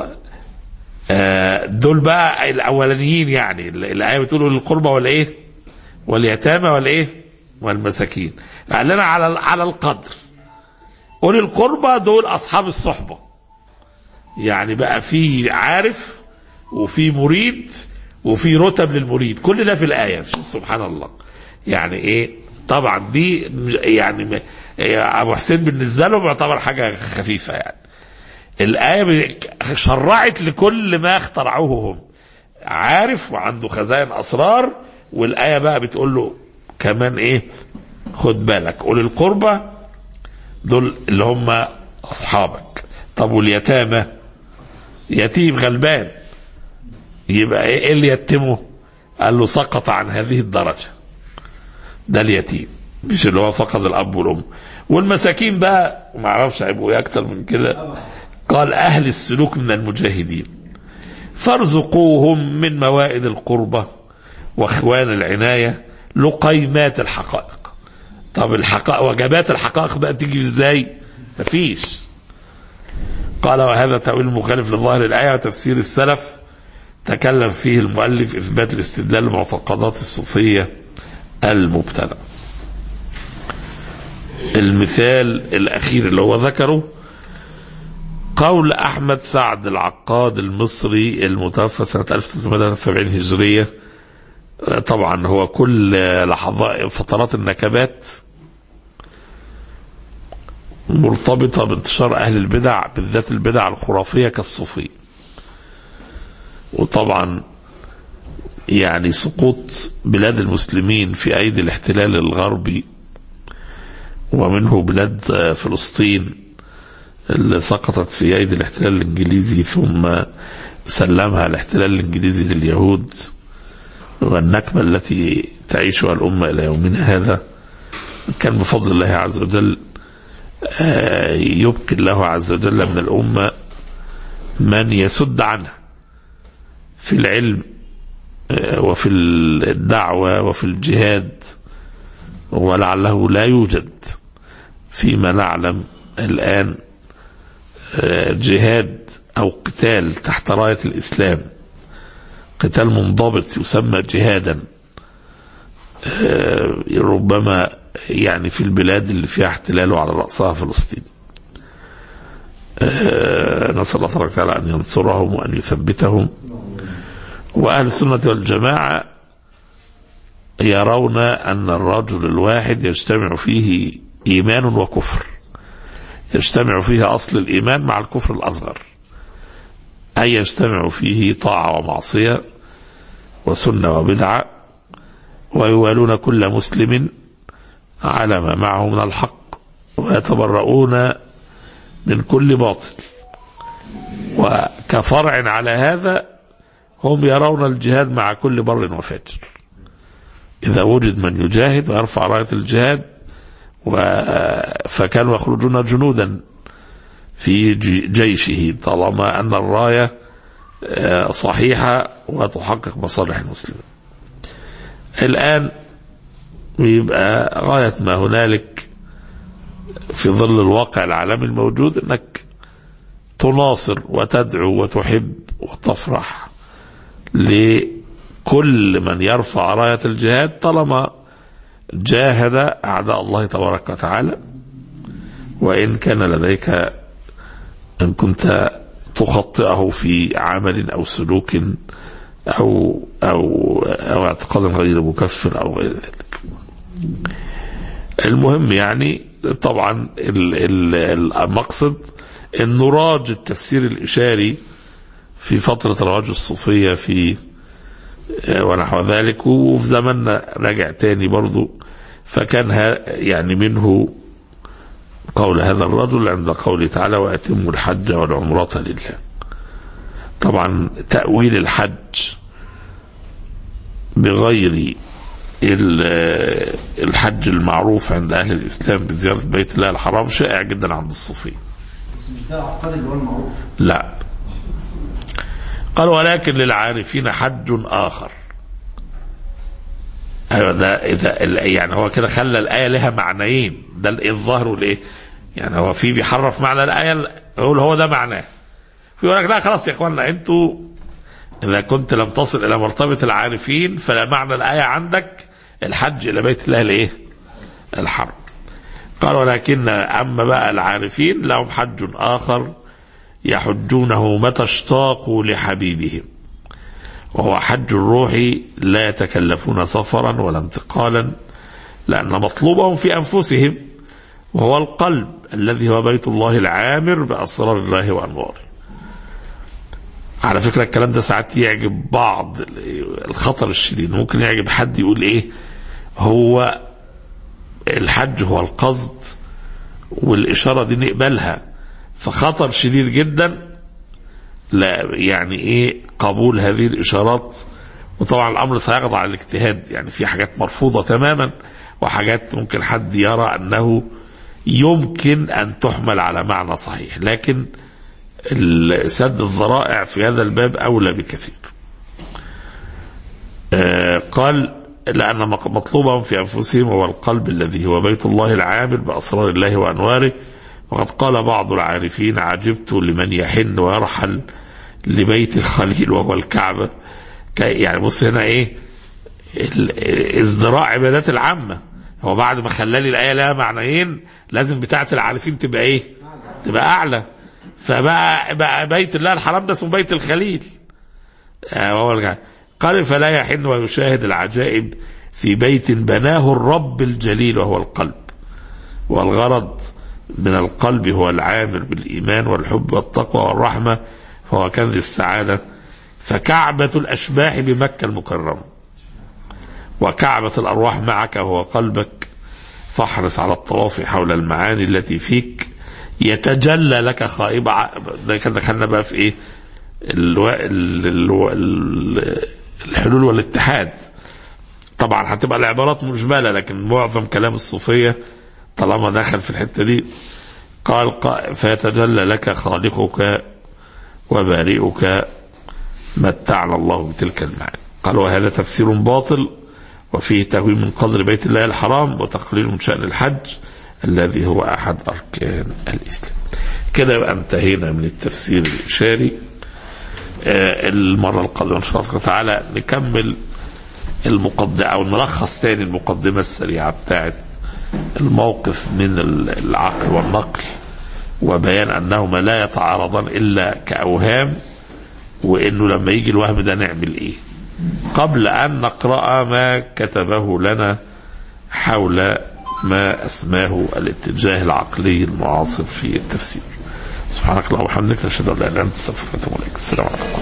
آه، دول بقى الأولانيين يعني الآية بتقول أولي القربى ولا إيه واليتامى ولا إيه والمساكين قال لنا على على القدر أولي القربى دول أصحاب الصحبة يعني بقى في عارف وفي مريد وفي رتب للمريد كل ده في الآية سبحان الله يعني إيه طبعا دي يعني م- إيه أبو حسين بالنسبة له يعتبر حاجة خفيفة يعني الآية ب- شرعت لكل ما اخترعوه هم عارف وعنده خزائن أسرار والآية بقى بتقول له كمان إيه خد بالك أولي القربى دول اللي هم أصحابك طب واليتامى يتيم غلبان يبقى ايه إيه اللي يتمه قال له سقط عن هذه الدرجة ده اليتيم مش اللي هو فقد الاب والام والمساكين بقى ما اعرفش هيبقوا ايه اكتر من كده قال اهل السلوك من المجاهدين فارزقوهم من موائد القربة واخوان العناية لقيمات الحقائق طب الحقائق وجبات الحقائق بقى تيجي ازاي مفيش قال وهذا تأويل مخالف لظاهر الآية وتفسير السلف تكلم فيه المؤلف إثبات الاستدلال لمعتقدات الصوفية المبتدع المثال الأخير اللي هو ذكره قول أحمد سعد العقاد المصري المتوفى سنة 1373 هجرية طبعا هو كل لحظات فترات النكبات مرتبطة بانتشار أهل البدع بالذات البدع الخرافية كالصوفية وطبعا يعني سقوط بلاد المسلمين في أيدي الاحتلال الغربي ومنه بلاد فلسطين اللي سقطت في أيدي الاحتلال الإنجليزي ثم سلمها الاحتلال الإنجليزي لليهود والنكبة التي تعيشها الأمة إلى يومنا هذا كان بفضل الله عز وجل يبقي الله عز وجل من الأمة من يسد عنها في العلم وفي الدعوة وفي الجهاد ولعله لا يوجد فيما نعلم الآن جهاد أو قتال تحت راية الإسلام قتال منضبط يسمى جهادا ربما يعني في البلاد اللي فيها احتلال على رأسها فلسطين نسأل الله تبارك وتعالى أن ينصرهم وأن يثبتهم وأهل السنة والجماعة يرون أن الرجل الواحد يجتمع فيه إيمان وكفر يجتمع فيه أصل الإيمان مع الكفر الأصغر أي يجتمع فيه طاعة ومعصية وسنة وبدعة ويوالون كل مسلم على ما معه من الحق ويتبرؤون من كل باطل وكفرع على هذا هم يرون الجهاد مع كل بر وفاجر إذا وجد من يجاهد ويرفع راية الجهاد فكانوا يخرجون جنودا في جيشه طالما أن الراية صحيحة وتحقق مصالح المسلمين الآن يبقى غاية ما هنالك في ظل الواقع العالمي الموجود انك تناصر وتدعو وتحب وتفرح لكل من يرفع راية الجهاد طالما جاهد أعداء الله تبارك وتعالى وإن كان لديك إن كنت تخطئه في عمل أو سلوك أو أو أو اعتقاد غير مكفر أو غير ذلك. المهم يعني طبعا المقصد أن نراج التفسير الإشاري في فترة رواج الصوفية في ونحو ذلك وفي زماننا رجع تاني برضو فكان يعني منه قول هذا الرجل عند قوله تعالى وأتموا الحج والعمرة لله طبعا تأويل الحج بغير الحج المعروف عند أهل الإسلام بزيارة بيت الله الحرام شائع جدا عند الصوفية بس مش ده عقد اللي هو المعروف لا قال ولكن للعارفين حج آخر ايوه ده اذا يعني هو كده خلى الايه لها معنيين ده الايه الظاهر والايه يعني هو في بيحرف معنى الايه يقول هو ده معناه في يقول لك لا خلاص يا اخوانا انتوا اذا كنت لم تصل الى مرتبه العارفين فلا معنى الايه عندك الحج الى بيت الله الايه الحرم قال ولكن اما بقى العارفين لهم حج اخر يحجونه متى اشتاقوا لحبيبهم وهو حج الروح لا يتكلفون سفرا ولا انتقالا لأن مطلوبهم في أنفسهم وهو القلب الذي هو بيت الله العامر بأسرار الله وأنواره على فكرة الكلام ده ساعات يعجب بعض الخطر الشديد ممكن يعجب حد يقول ايه هو الحج هو القصد والإشارة دي نقبلها فخطر شديد جدا لا يعني ايه قبول هذه الاشارات وطبعا الامر سيخضع للاجتهاد يعني في حاجات مرفوضه تماما وحاجات ممكن حد يرى انه يمكن ان تحمل على معنى صحيح لكن سد الذرائع في هذا الباب اولى بكثير آه قال لأن مطلوبهم في أنفسهم هو القلب الذي هو بيت الله العامر بأسرار الله وأنواره وقد قال بعض العارفين عجبت لمن يحن ويرحل لبيت الخليل وهو الكعبة يعني بص هنا ايه ازدراء عبادات العامة هو بعد ما خلالي الآية لها معنيين لازم بتاعة العارفين تبقى ايه تبقى أعلى فبقى بقى بيت الله الحرام ده اسمه بيت الخليل آه قال فلا يحن ويشاهد العجائب في بيت بناه الرب الجليل وهو القلب والغرض من القلب هو العامر بالإيمان والحب والتقوى والرحمة فهو كنز السعادة فكعبة الأشباح بمكة المكرمة وكعبة الأرواح معك هو قلبك فاحرص على الطواف حول المعاني التي فيك يتجلى لك خائب ع- ده كان دخلنا بقى في ايه الو... ال... الو... ال... الحلول والاتحاد طبعا هتبقى العبارات مجمله لكن معظم كلام الصوفيه طالما دخل في الحته دي قال ق- فيتجلى لك خالقك وبارئك متعنا الله بتلك المعاني قال وهذا تفسير باطل وفيه تهويل من قدر بيت الله الحرام وتقليل من شأن الحج الذي هو أحد أركان الإسلام كده يبقى انتهينا من التفسير الإشاري آه، المرة القادمة إن شاء الله تعالى نكمل المقدمة أو نلخص تاني المقدمة السريعة بتاعت الموقف من العقل والنقل وبيان أنهما لا يتعارضان إلا كأوهام وإنه لما يجي الوهم ده نعمل إيه قبل أن نقرأ ما كتبه لنا حول ما أسماه الاتجاه العقلي المعاصر في التفسير سبحانك اللهم وبحمدك نشهد أن لا إله إلا أنت استغفرك وأتوب إليك السلام عليكم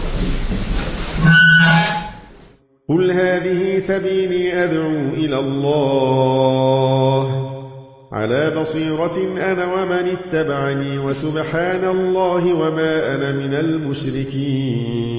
قل هذه سبيلي أدعو إلى الله على بصيرة أنا ومن اتبعني وسبحان الله وما أنا من المشركين